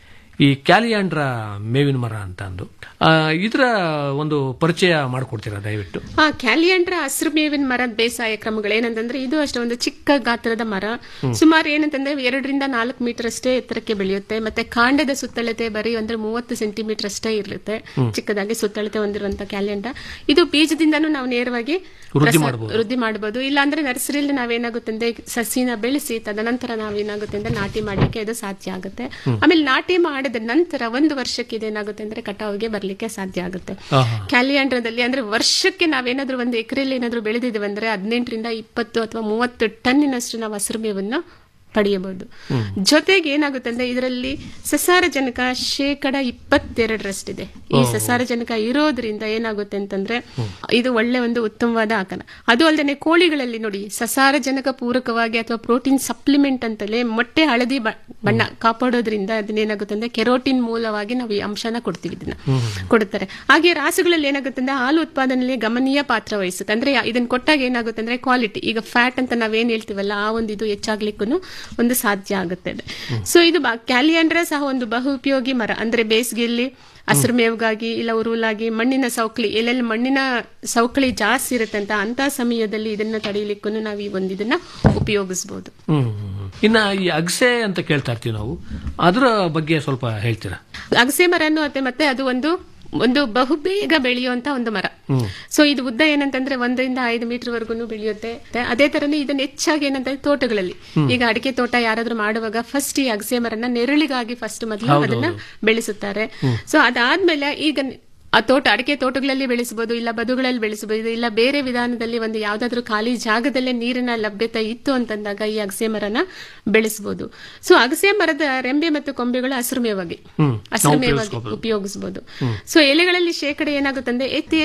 ಈ ಕ್ಯಾಲಿಯಾಂಡ್ರ ಮೇವಿನ ಮರ ಅಂತ ಅಂದು ಆ, ಇದರ ಒಂದು ಪರಿಚಯ ಮಾಡಿಕೊಡ್ತೀರಾ ದಯವಿಟ್ಟು ಆ ಕ್ಯಾಲಿಯಾಂಡ್ರ ಹಸಿರು ಮೇವಿನ ಮರದ ಬೇಸಾಯ ಕ್ರಮಗಳು ಏನಂತಂದ್ರೆ ಇದು ಅಷ್ಟೇ ಒಂದು ಚಿಕ್ಕ ಗಾತ್ರದ ಮರ ಹ್ಮ್. ಸುಮಾರು ಏನಂತಂದ್ರೆ ಎರಡರಿಂದ ನಾಲ್ಕು ಮೀಟರ್ ಅಷ್ಟೇ ಎತ್ತರಕ್ಕೆ ಬೆಳೆಯುತ್ತೆ ಮತ್ತೆ ಕಾಂಡದ ಸುತ್ತಳತೆ ಬರೀ ಅಂದ್ರೆ ಮೂವತ್ತು ಸೆಂಟಿಮೀಟರ್ ಅಷ್ಟೇ ಇರುತ್ತೆ ಹ್ಮ್. ಚಿಕ್ಕದಾಗಿ ಸುತ್ತಳತೆ ಹೊಂದಿರುವಂತ ಕ್ಯಾಲಿಯಾಂಡ್ರ ಇದು ಬೀಜದಿಂದನೂ ನಾವು ನೇರವಾಗಿ ವೃದ್ಧಿ ಪ್ರಸ- ಮಾಡ್ಬೋದು. ವೃದ್ಧಿ ಮಾಡಬಹುದು ಇಲ್ಲ ಅಂದ್ರೆ ನರ್ಸರಿಯಲ್ಲಿ ನಾವೇನಾಗುತ್ತೆ ಅಂದ್ರೆ ಸಸಿನ ಬೆಳೆಸಿ ತದನಂತರ ನಾವೇನಾಗುತ್ತೆ ಅಂದ್ರೆ ನಾಟಿ ಮಾಡ್ಲಿಕ್ಕೆ ಇದು ಸಾಧ್ಯ ಆಗುತ್ತೆ ಹ್ಮ್. ಆಮೇಲೆ ನಾಟಿ ಮಾಡಿದ ನಂತರ ಒಂದು ವರ್ಷಕ್ಕೆ ಇದೇನಾಗುತ್ತೆ ಅಂದ್ರೆ ಕಟಾವಿಗೆ ಬರ್ಲಿಕ್ಕೆ ಸಾಧ್ಯ ಆಗುತ್ತೆ ಆಹಾ. ಕ್ಯಾಲಿಯಾಂಡ್ರದಲ್ಲಿ ಅಂದ್ರೆ ವರ್ಷಕ್ಕೆ ನಾವೇನಾದ್ರೂ ಒಂದು ಎಕರೆಯಲ್ಲಿ ಏನಾದ್ರೂ ಬೆಳೆದಿದ್ದೇವೆ ಅಂದ್ರೆ ಹದಿನೆಂಟರಿಂದ ಇಪ್ಪತ್ತು ಅಥವಾ ಮೂವತ್ತು ಟನ್ನಿನಷ್ಟು ನಾವು ಹಸಿರು ಮೇವನ್ನು ಪಡೆಯಬಹುದು ಹ್ಮ್. ಜೊತೆಗೆ ಏನಾಗುತ್ತೆ ಅಂದ್ರೆ ಇದರಲ್ಲಿ ಸಸಾರಜನಕ ಶೇಕಡ ಇಪ್ಪತ್ತೆರಡರಷ್ಟಿದೆ ಈ ಓ. ಸಸಾರಜನಕ ಇರೋದ್ರಿಂದ ಏನಾಗುತ್ತೆ ಅಂತಂದ್ರೆ ಇದು ಒಳ್ಳೆ ಒಂದು ಉತ್ತಮವಾದ ಆಕನ ಅದು ಅಲ್ಲದೆ ಕೋಳಿಗಳಲ್ಲಿ ನೋಡಿ ಸಸಾರಜನಕ ಪೂರಕವಾಗಿ ಅಥವಾ ಪ್ರೋಟೀನ್ ಸಪ್ಲಿಮೆಂಟ್ ಅಂತಲೇ ಮೊಟ್ಟೆ ಹಳದಿ ಬ- ಬಣ್ಣ ಕಾಪಾಡೋದ್ರಿಂದ ಅದನ್ನೇನಾಗುತ್ತೆ ಅಂದ್ರೆ ಕೆರೋಟಿನ್ ಮೂಲವಾಗಿ ನಾವು ಈ ಅಂಶನ ಕೊಡ್ತೀವಿ ಇದನ್ನ ಕೊಡುತ್ತಾರೆ ಹಾಗೆ ರಾಸುಗಳಲ್ಲಿ ಏನಾಗುತ್ತೆ ಅಂದ್ರೆ ಹಾಲು ಉತ್ಪಾದನೆಯಲ್ಲಿ ಗಮನೀಯ ಪಾತ್ರ ವಹಿಸುತ್ತೆ ಅಂದ್ರೆ ಯಾ- ಇದನ್ನ ಕೊಟ್ಟಾಗ ಏನಾಗುತ್ತೆ ಅಂದ್ರೆ ಕ್ವಾಲಿಟಿ ಈಗ ಫ್ಯಾಟ್ ಅಂತ ನಾವೇನ್ ಹೇಳ್ತೀವಲ್ಲ ಆ ಒಂದು ಇದು ಹೆಚ್ಚಾಗ್ಲಿಕ್ಕೂ ಒಂದು ಸಾಧ್ಯ ಆಗುತ್ತೆ ಸೊ ಇದು ಬಾ- ಕ್ಯಾಲಿಯಾಂಡ್ರ ಸಹ ಒಂದು ಬಹು ಉಪಯೋಗಿ ಮರ ಅಂದ್ರೆ ಬೇಸಿಗೆಯಲ್ಲಿ ಹಸಿರು ಮೇವಿಗಾಗಿ ಇಲ್ಲ ಉರುಲಾಗಿ ಮಣ್ಣಿನ ಸೌಕಳಿ ಎಲ್ಲೆಲ್ಲಿ ಮಣ್ಣಿನ ಸೌಕಳಿ ಜಾಸ್ತಿ ಇರುತ್ತೆ ಅಂತ ಅಂತ ಸಮಯದಲ್ಲಿ ಇದನ್ನ ತಡೆಯಲಿಕ್ಕೂ ನಾವು ಈ ಒಂದು ಇದನ್ನ ಉಪಯೋಗಿಸಬಹುದು ಹ್ಮ್ ಇನ್ನ ಈ ಅಗಸೆ ಅಂತ ಕೇಳ್ತಾ ಇರ್ತೀವಿ ನಾವು ಅದರ ಬಗ್ಗೆ ಸ್ವಲ್ಪ ಹೇಳ್ತೀರಾ ಅಗಸೆ ಮರನು ಮತ್ತೆ ಮತ್ತೆ ಅದು ಒಂದು ಒಂದು ಬಹುಬೇಗ ಬೆಳೆಯುವಂತ ಒಂದು ಮರ ಹ್ಮ್ ಸೊ ಇದು ಉದ್ದ ಏನಂತಂದ್ರೆ ಒಂದರಿಂದ ಐದು ಮೀಟರ್ ವರ್ಗು ಬೆಳೆಯುತ್ತೆ ಮತ್ತೆ ಅದೇ ತರನೇ ಇದನ್ನ ಹೆಚ್ಚಾಗಿ ಏನಂತಂದ್ರೆ ತೋಟಗಳಲ್ಲಿ ಹ್ಮ್. ಈಗ ಅಡಿಕೆ ತೋಟ ಯಾರಾದ್ರೂ ಮಾಡುವಾಗ ಫಸ್ಟ್ ಈ ಅಗಸೆ ಮರನ ನೆರಳಿಗಾಗಿ ಫಸ್ಟ್ ಮೊದಲು ಹೌದು, ಅದನ್ನ ಹೌದು. ಬೆಳೆಸುತ್ತಾರೆ ಹ್ಮ್. ಸೊ ಅದಾದ್ಮೇಲೆ ಈಗ ನಿ- ಆ ತೋಟ ಅಡಿಕೆ ತೋಟಗಳಲ್ಲಿ ಬೆಳೆಸಬಹುದು ಇಲ್ಲ ಬದುಗಳಲ್ಲಿ ಬೆಳೆಸಬಹುದು ಇಲ್ಲ ಬೇರೆ ವಿಧಾನದಲ್ಲಿ ಒಂದು ಯಾವ್ದಾದ್ರು ಖಾಲಿ ಜಾಗದಲ್ಲೇ ನೀರಿನ ಲಭ್ಯತೆ ಇತ್ತು ಅಂತಂದಾಗ ಈ ಅಗಸೆ ಮರನ ಬೆಳೆಸಬಹುದು ಸೊ ಅಗಸೆ ಮರದ ರೆಂಬೆ ಮತ್ತು ಕೊಂಬೆಗಳು ಹಸಿರು ಮೇವಾಗಿ ಹ್ಮ್ ಹಸಿರು ನಾವು ಮೇವಾಗಿ ಉಪಯೋಗಿಸ್ಕೊಬೋದು. ಉಪಯೋಗಿಸಬಹುದು ಹ್ಮ್. ಸೊ ಎಲೆಗಳಲ್ಲಿ ಶೇಕಡ ಏನಾಗುತ್ತಂದ್ರೆ ಅತಿ ಹೆಚ್ಚು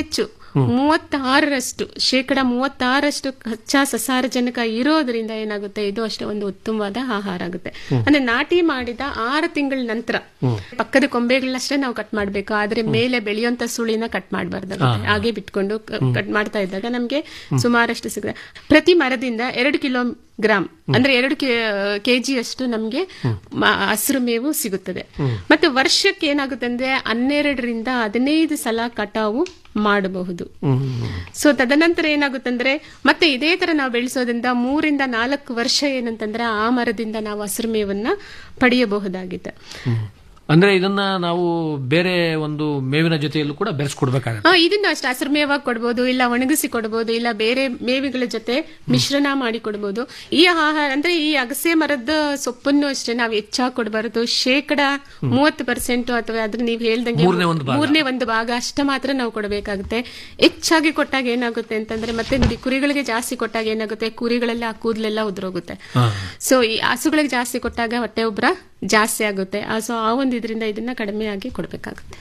ಮೂವತ್ತಾರರಷ್ಟು ಶೇಕಡ ಮೂವತ್ತಾರಷ್ಟು ಕಚ್ಚಾ ಸಸಾರಜನಕ ಇರೋದ್ರಿಂದ ಏನಾಗುತ್ತೆ ಇದು ಅಷ್ಟೇ ಒಂದು ಉತ್ತಮವಾದ ಆಹಾರ ಆಗುತ್ತೆ ಅಂದ್ರೆ ನಾಟಿ ಮಾಡಿದ ಆರು ತಿಂಗಳ ನಂತರ ಪಕ್ಕದ ಕೊಂಬೆಗಳನ್ನಷ್ಟೇ ನಾವು ಕಟ್ ಮಾಡ್ಬೇಕು ಆದ್ರೆ ಮೇಲೆ ಬೆಳೆಯುವಂತ ಸುಳಿನ ಕಟ್ ಮಾಡಬಾರ್ದಾಗುತ್ತೆ ಹಾಗೆ ಬಿಟ್ಕೊಂಡು ಕಟ್ ಮಾಡ್ತಾ ಇದ್ದಾಗ ನಮ್ಗೆ ಸುಮಾರಷ್ಟು ಸಿಗುತ್ತೆ ಪ್ರತಿ ಮರದಿಂದ ಎರಡು ಕಿಲೋ ಗ್ರಾಮ್ ಅಂದ್ರೆ ಎರಡು ಕೆಜಿ ಅಷ್ಟು ನಮ್ಗೆ ಮ- ಹಸಿರು ಮೇವು ಸಿಗುತ್ತದೆ ಮತ್ತೆ ವರ್ಷಕ್ಕೆ ಏನಾಗುತ್ತೆ ಅಂದ್ರೆ ಹನ್ನೆರಡರಿಂದ ಹದಿನೈದು ಸಲ ಕಟಾವು ಮಾಡಬಹುದು ಸೊ ತದನಂತರ ಏನಾಗುತ್ತಂದ್ರೆ ಮತ್ತೆ ಇದೇ ತರ ನಾವು ಬೆಳೆಸೋದ್ರಿಂದ ಮೂರಿಂದ ನಾಲ್ಕು ವರ್ಷ ಏನಂತಂದ್ರೆ ಆ ಮರದಿಂದ ನಾವು ಹಸಿರು ಮೇವನ್ನ ಪಡೆಯಬಹುದಾಗಿದೆ ಅಂದ್ರೆ ಇದನ್ನ ನಾವು ಬೇರೆ ಒಂದು ಮೇವಿನ ಜೊತೆಯಲ್ಲೂ ಕೂಡ ಬೆರೆಸ್ಕೊಡ್ಬೇಕಾಗತ್ತೆ ಆ, ಇದನ್ನ ಅಷ್ಟೇ ಹಸಿರು ಮೇವಾಗಿ ಕೊಡ್ಬೋದು ಇಲ್ಲ ಒಣಗಿಸಿ ಕೊಡ್ಬೋದು ಇಲ್ಲ ಬೇರೆ ಮೇವಿಗಳ ಜೊತೆ ಮಿಶ್ರಣ ಮಾಡಿ ಕೊಡ್ಬೋದು ಈ ಆಹಾರ ಅಂದ್ರೆ ಈ ಅಗಸೆ ಮರದ ಸೊಪ್ಪನ್ನು ಅಷ್ಟೇ ನಾವು ಹೆಚ್ಚಾಗಿ ಕೊಡಬಾರದು ಶೇಕಡ ಮೂವತ್ತು ಪರ್ಸೆಂಟ್ ಅಥವಾ ಅದ್ರ ನೀವು ಹೇಳ್ದಂಗೆ ಮೂರನೇ ಒಂದು ಭಾಗ. ಮೂರನೇ ಒಂದು ಭಾಗ ಅಷ್ಟ ಮಾತ್ರ ನಾವು ಕೊಡಬೇಕಾಗುತ್ತೆ ಹೆಚ್ಚಾಗಿ ಕೊಟ್ಟಾಗ ಏನಾಗುತ್ತೆ ಅಂತಂದ್ರೆ ಮತ್ತೆ ನೋಡಿ ಕುರಿಗಳಿಗೆ ಜಾಸ್ತಿ ಕೊಟ್ಟಾಗ ಏನಾಗುತ್ತೆ ಕುರಿಗಳೆಲ್ಲ ಆ ಕೂದಲೆಲ್ಲ ಉದುರೋಗುತ್ತೆ ಸೊ ಈ ಹಸುಗಳಿಗೆ ಜಾಸ್ತಿ ಕೊಟ್ಟಾಗ ಹೊಟ್ಟೆ ಉಬ್ರ ಜಾಸ್ತಿ ಆಗುತ್ತೆ ಸೊ ಆ ಒಂದು ಇದರಿಂದ ಇದನ್ನ ಕಡಿಮೆಯಾಗಿ ಕೊಡ್ಬೇಕಾಗುತ್ತೆ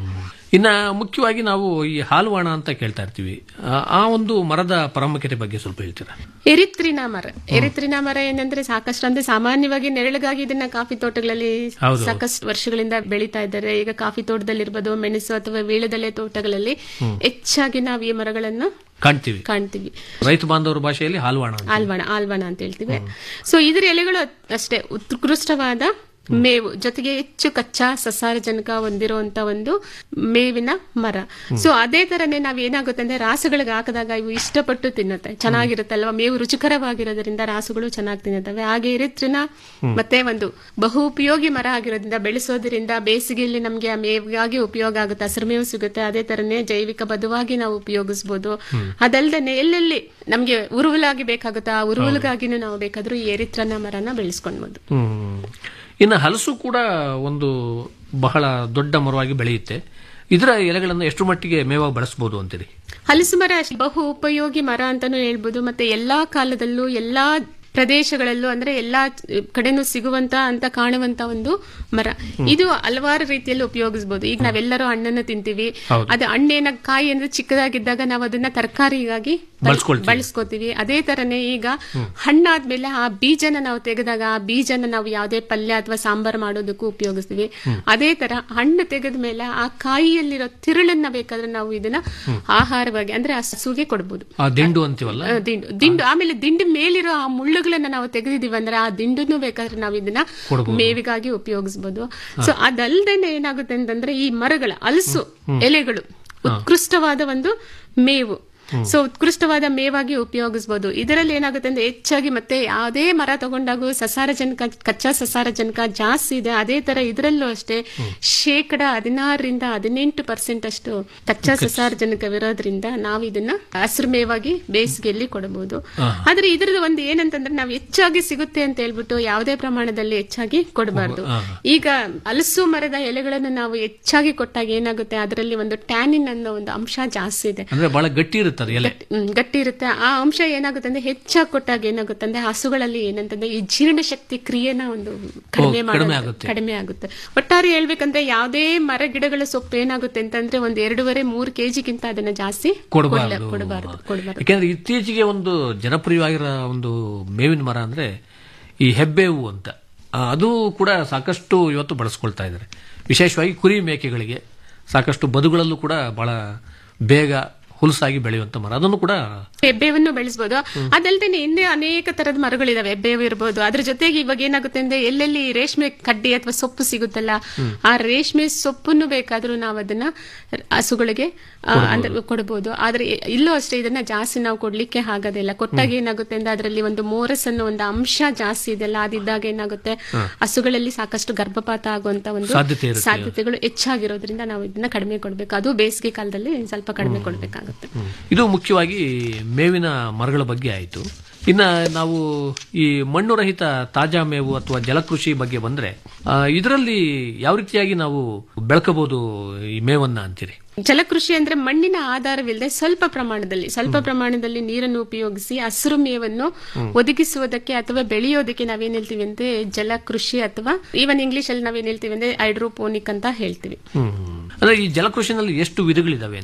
ಇನ್ನ ಮುಖ್ಯವಾಗಿ ನಾವು ಈ ಹಾಲ್ವಾಣ ಅಂತ ಕೇಳ್ತಾ ಇರ್ತೀವಿ ಆ- ಆ ಒಂದು ಮರದ ಪ್ರಾಮುಖ್ಯತೆ ಬಗ್ಗೆ ಸ್ವಲ್ಪ ಹೇಳ್ತೀರಾ ಎರಿತ್ರಿನಾ ಮರ ಎರಿತ್ರಿನಾ ಮರ ಏನಂದ್ರೆ ಸಾಕಷ್ಟು ಅಂದ್ರೆ ಸಾಮಾನ್ಯವಾಗಿ ನೆರಳಿಗಾಗಿ ಇದನ್ನ ಕಾಫಿ ತೋಟಗಳಲ್ಲಿ ಹೌದು. ಸಾಕಷ್ಟು ವರ್ಷಗಳಿಂದ ಬೆಳೀತಾ ಇದ್ದಾರೆ ಈಗ ಕಾಫಿ ತೋಟದಲ್ಲಿರ್ಬೋದು ಮೆಣಸು ಅಥವಾ ವೀಳದೆಲೆ ತೋಟಗಳಲ್ಲಿ ಹೆಚ್ಚಾಗಿ ನಾವು ಈ ಮರಗಳನ್ನು ಕಾಣ್ತೀವಿ ಕಾಣ್ತೀವಿ ರೈತ ಬಾಂಧವರ ಭಾಷೆಯಲ್ಲಿ ಹಾಲ್ವಾಣ ಅಂತ. ಆಲ್ವಣ ಆಲ್ವಣ ಅಂತ ಹೇಳ್ತೀವಿ ಸೊ ಇದ್ರ ಎಲೆಗಳು ಅಷ್ಟೇ ಉತ್ಕೃಷ್ಟವಾದ ಮೇವು ಜೊತೆಗೆ ಹೆಚ್ಚು ಕಚ್ಚಾ ಸಸಾರಜನಕ ಹೊಂದಿರುವಂತ ಒಂದು ಮೇವಿನ ಮರ ಸೊ ಅದೇ ತರನೇ ನಾವ್ ಏನಾಗುತ್ತೆ ಅಂದ್ರೆ ರಾಸುಗಳಿಗೆ ಹಾಕಿದಾಗ ಇವು ಇಷ್ಟಪಟ್ಟು ತಿನ್ನುತ್ತೆ ಚೆನ್ನಾಗಿರುತ್ತೆ ಅಲ್ವಾ ಮೇವು ರುಚಿಕರವಾಗಿರೋದ್ರಿಂದ ರಾಸುಗಳು ಚೆನ್ನಾಗಿ ತಿನ್ನುತ್ತವೆ ಹಾಗೆ ಇರಿತ್ರಿನ ಮತ್ತೆ ಒಂದು ಬಹು ಉಪಯೋಗಿ ಮರ ಆಗಿರೋದ್ರಿಂದ ಬೆಳೆಸೋದ್ರಿಂದ ಬೇಸಿಗೆಯಲ್ಲಿ ನಮ್ಗೆ ಆ ಮೇವಿಗಾಗಿ ಉಪಯೋಗ ಆಗುತ್ತೆ ಹಸಿರು ಮೇವು ಸಿಗುತ್ತೆ ಅದೇ ತರನೇ ಜೈವಿಕ ಬದುವಾಗಿ ನಾವು ಉಪಯೋಗಿಸಬಹುದು ಅದಲ್ದೇನೆ ಎಲ್ಲೆಲ್ಲಿ ನಮ್ಗೆ ಉರುವಲಾಗಿ ಬೇಕಾಗುತ್ತಾ ಆ ಉರುವಲಿಗಾಗಿನೂ ನಾವು ಬೇಕಾದ್ರೂ ಈ ಎರಿತ್ರನ ಮರನ ಬೆಳೆಸ್ಕೊಳ್ಬಹುದು ಹ್ಮ್. ಇನ್ನು ಹಲಸು ಕೂಡ ಒಂದು ಬಹಳ ದೊಡ್ಡ ಮರವಾಗಿ ಬೆಳೆಯುತ್ತೆ ಇದರ ಎಲೆಗಳನ್ನು ಎಷ್ಟು ಮಟ್ಟಿಗೆ ಮೇವಾಗಿ ಬಳಸಬಹುದು ಅಂತೀರಿ ಹಲಸು ಮರ ಅಷ್ಟ್ ಬಹು ಉಪಯೋಗಿ ಮರ ಅಂತಾನೂ ಹೇಳ್ಬೋದು ಮತ್ತೆ ಎಲ್ಲಾ ಕಾಲದಲ್ಲೂ ಎಲ್ಲಾ ಪ್ರದೇಶಗಳಲ್ಲೂ ಅಂದ್ರೆ ಎಲ್ಲಾ ಕಡೆನೂ ಸಿಗುವಂತ ಅಂತ ಕಾಣುವಂತ ಒಂದು ಮರ ಇದು ಹಲವಾರು ರೀತಿಯಲ್ಲಿ ಉಪಯೋಗಿಸಬಹುದು ಈಗ ನಾವೆಲ್ಲರೂ ಹಣ್ಣನ್ನು ತಿಂತೀವಿ ಹೌದು. ಅದು ಹಣ್ಣೇನ ಕಾಯಿ ಅಂದ್ರೆ ಚಿಕ್ಕದಾಗಿದ್ದಾಗ ನಾವು ಅದನ್ನ ತರಕಾರಿಗಾಗಿ ಬಳಸ್ಕೊಳ್ತೀವಿ. ಬಳಸ್ಕೋತೀವಿ ಅದೇ ತರನೇ ಈಗ ಹಣ್ಣಾದ್ಮೇಲೆ ಆ ಬೀಜನ ನಾವು ತೆಗೆದಾಗ ಆ ಬೀಜನ ನಾವು ಯಾವುದೇ ಪಲ್ಯ ಅಥವಾ ಸಾಂಬಾರ್ ಮಾಡೋದಕ್ಕೂ ಉಪಯೋಗಿಸ್ತೀವಿ ಅದೇ ತರ ಹಣ್ಣು ತೆಗೆದ ಮೇಲೆ ಆ ಕಾಯಿಯಲ್ಲಿರೋ ತಿರುಳನ್ನ ಬೇಕಾದ್ರೆ ನಾವು ಇದನ್ನ ಆಹಾರವಾಗಿ ಅಂದ್ರೆ ಹಸುಗೆ ಕೊಡ್ಬೋದು ಆ ದಿಂಡು ಅಂತೀವಲ್ಲ ಆ, ದಿಂಡು ದಿಂಡು ಆಮೇಲೆ ದಿಂಡು ಮೇಲಿರೋ ಆ ಮುಳ್ಳುಗಳನ್ನ ನಾವು ತೆಗೆದಿದೀವಿ ಅಂದ್ರೆ ಆ ದಿಂಡನ್ನು ಬೇಕಾದ್ರೆ ನಾವು ಇದನ್ನ ಕೊಡ್ಬೋದು. ಮೇವಿಗಾಗಿ ಉಪಯೋಗಿಸಬಹುದು ಸೊ ಅದಲ್ದೇನೆ ಏನಾಗುತ್ತೆ ಅಂತಂದ್ರೆ ಈ ಮರಗಳ ಹಲಸು ಎಲೆಗಳು ಉತ್ಕೃಷ್ಟವಾದ ಒಂದು ಮೇವು ಸೊ ಉತ್ಕೃಷ್ಟವಾದ ಮೇವಾಗಿ ಉಪಯೋಗಿಸಬಹುದು ಇದರಲ್ಲಿ ಏನಾಗುತ್ತೆ ಅಂದ್ರೆ ಹೆಚ್ಚಾಗಿ ಮತ್ತೆ ಯಾವುದೇ ಮರ ತಗೊಂಡಾಗ ಸಸಾರಜನಕ ಕಚ್ಚಾ ಸಸಾರಜನಕ ಜಾಸ್ತಿ ಇದೆ ಅದೇ ತರ ಇದರಲ್ಲೂ ಅಷ್ಟೇ ಶೇಕಡ ಹದಿನಾರರಿಂದ ಹದಿನೆಂಟು ಪರ್ಸೆಂಟ್ ಅಷ್ಟು ಕಚ್ಚಾ ಸಸಾರಜನಕವಿರೋದ್ರಿಂದ ನಾವು ಇದನ್ನ ಹಸಿರು ಮೇವಾಗಿ ಬೇಸಿಗೆಯಲ್ಲಿ ಕೊಡಬಹುದು ಆದ್ರೆ ಇದ್ರದ್ದು ಒಂದು ಏನಂತಂದ್ರೆ ನಾವು ಹೆಚ್ಚಾಗಿ ಸಿಗುತ್ತೆ ಅಂತ ಹೇಳ್ಬಿಟ್ಟು ಯಾವುದೇ ಪ್ರಮಾಣದಲ್ಲಿ ಹೆಚ್ಚಾಗಿ ಕೊಡಬಾರ್ದು ಈಗ ಹಲಸು ಮರದ ಎಲೆಗಳನ್ನು ನಾವು ಹೆಚ್ಚಾಗಿ ಕೊಟ್ಟಾಗ ಏನಾಗುತ್ತೆ ಅದರಲ್ಲಿ ಒಂದು ಟ್ಯಾನಿನ್ ಅನ್ನೋ ಒಂದು ಅಂಶ ಜಾಸ್ತಿ ಇದೆ ಅಂದ್ರೆ ಬಹಳ ಗಟ್ಟಿ ಇರುತ್ತೆ ಅದು ಎಲೆ ಹ್ಮ್, ಗಟ್ಟಿ ಇರುತ್ತೆ ಆ ಅಂಶ ಏನಾಗುತ್ತೆ ಅಂದ್ರೆ ಹೆಚ್ಚಾಗಿ ಕೊಟ್ಟಾಗ ಏನಾಗುತ್ತೆ ಅಂದ್ರೆ ಹಸುಗಳಲ್ಲಿ ಏನಂತಂದ್ರೆ ಈ ಜೀರ್ಣಶಕ್ತಿ ಕ್ರಿಯೆನ ಒಂದು ಕಡಿಮೆ ಕಡಿಮೆ ಮಾಡೋದು ಆಗುತ್ತೆ. ಕಡಿಮೆ ಆಗುತ್ತೆ ಒಟ್ಟಾರೆ ಹೇಳ್ಬೇಕಂದ್ರೆ ಯಾವುದೇ ಮರ ಗಿಡಗಳ ಸೊಪ್ಪು ಏನಾಗುತ್ತೆ ಅಂತಂದ್ರೆ ಒಂದ್ ಎರಡೂವರೆ ಮೂರು ಕೆಜಿಗಿಂತ ಅದನ್ನ ಜಾಸ್ತಿ ಕೊಡಬಾರ್ದು ಕೊಡಬಾರ್ದು ಕೊಡಬಾರ್ದು ಯಾಕೆಂದ್ರೆ ಇತ್ತೀಚೆಗೆ ಒಂದು ಜನಪ್ರಿಯವಾಗಿರೋ ಒಂದು ಮೇವಿನ ಮರ ಅಂದ್ರೆ ಈ ಹೆಬ್ಬೇವು ಅಂತ ಆ, ಅದು ಕೂಡ ಸಾಕಷ್ಟು ಇವತ್ತು ಬಳಸ್ಕೊಳ್ತಾ ಇದ್ದಾರೆ ವಿಶೇಷವಾಗಿ ಕುರಿ ಮೇಕೆಗಳಿಗೆ ಸಾಕಷ್ಟು ಬದುಗಳಲ್ಲೂ ಕೂಡ ಬಹಳ ಬೇಗ ಹುಲಸಾಗಿ ಬೆಳೆಯುವಂತ ಮರ ಅದನ್ನು ಕೂಡ ಹೆಬ್ಬೇವನ್ನು ಬೆಳೆಸಬಹುದು ಅದಲ್ದೇ ಹಿಂದೆ ಅನೇಕ ತರದ ಮರಗಳಿದಾವೆ ಹೆಬ್ಬೇವು ಇರ್ಬೋದು ಅದ್ರ ಜೊತೆಗೆ ಇವಾಗ ಏನಾಗುತ್ತೆ ಅಂದ್ರೆ ಎಲ್ಲೆಲ್ಲಿ ರೇಷ್ಮೆ ಕಡ್ಡಿ ಅಥವಾ ಸೊಪ್ಪು ಸಿಗುತ್ತಲ್ಲ ಆ ರೇಷ್ಮೆ ಸೊಪ್ಪನ್ನು ಬೇಕಾದ್ರೂ ನಾವು ಅದನ್ನ ಹಸುಗಳಿಗೆ ಆ, ಅಂದ್ರೆ ಕೊಡಬಹುದು ಆದ್ರೆ ಇಲ್ಲೂ ಅಷ್ಟೇ ಇದನ್ನ ಜಾಸ್ತಿ ನಾವು ಕೊಡ್ಲಿಕ್ಕೆ ಆಗೋದಿಲ್ಲ ಕೊಟ್ಟಾಗ ಏನಾಗುತ್ತೆ ಅಂದ್ರೆ ಅದರಲ್ಲಿ ಒಂದು ಮೋರಸ್ ಅನ್ನೋ ಒಂದು ಅಂಶ ಜಾಸ್ತಿ ಇದೆಲ್ಲ ಅದಿದ್ದಾಗ ಏನಾಗುತ್ತೆ ಹಸುಗಳಲ್ಲಿ ಸಾಕಷ್ಟು ಗರ್ಭಪಾತ ಆಗುವಂತ ಒಂದು ಸಾಧ್ಯತೆ ಇರುತ್ತೆ. ಸಾಧ್ಯತೆಗಳು ಹೆಚ್ಚಾಗಿರೋದ್ರಿಂದ ನಾವು ಇದನ್ನ ಕಡಿಮೆ ಕೊಡ್ಬೇಕು ಅದು ಬೇಸಿಗೆ ಕಾಲದಲ್ಲಿ ಸ್ವಲ್ಪ ಕಡಿಮೆ ಕೊಡ್ಬೇಕಾಗುತ್ತೆ ಇದು ಮುಖ್ಯವಾಗಿ ಮೇವಿನ ಮರಗಳ ಬಗ್ಗೆ ಆಯಿತು ಇನ್ನ ನಾವು ಈ ಮಣ್ಣು ರಹಿತ ತಾಜಾ ಮೇವು ಅಥವಾ ಜಲಕೃಷಿ ಬಗ್ಗೆ ಬಂದ್ರೆ ಇದರಲ್ಲಿ ಯಾವ ರೀತಿಯಾಗಿ ನಾವು ಬೆಳಕಬಹುದು ಈ ಮೇವನ್ನ ಅಂತೀರಿ ಜಲಕೃಷಿ ಅಂದ್ರೆ ಮಣ್ಣಿನ ಆಧಾರವಿಲ್ಲದೆ ಸ್ವಲ್ಪ ಪ್ರಮಾಣದಲ್ಲಿ ಸ್ವಲ್ಪ ಪ್ರಮಾಣದಲ್ಲಿ ನೀರನ್ನು ಉಪಯೋಗಿಸಿ ಹಸಿರು ಮೇವನ್ನು ಒದಗಿಸುವುದಕ್ಕೆ ಅಥವಾ ಬೆಳೆಯೋದಕ್ಕೆ ನಾವೇನ್ ಹೇಳ್ತೀವಿ ಅಂದ್ರೆ ಜಲಕೃಷಿ ಅಥವಾ ಈವನ್ ಇಂಗ್ಲಿಷ್ ಅಲ್ಲಿ ನಾವೇನ್ ಹೇಳ್ತೀವಿ ಅಂದ್ರೆ ಹೈಡ್ರೋಪೋನಿಕ್ ಅಂತ ಹೇಳ್ತೀವಿ ಅಂದ್ರೆ ಈ ಜಲಕೃಷಿನಲ್ಲಿ ಎಷ್ಟು ವಿಧಗಳಿದಾವೆ ಅಂತೀರಿ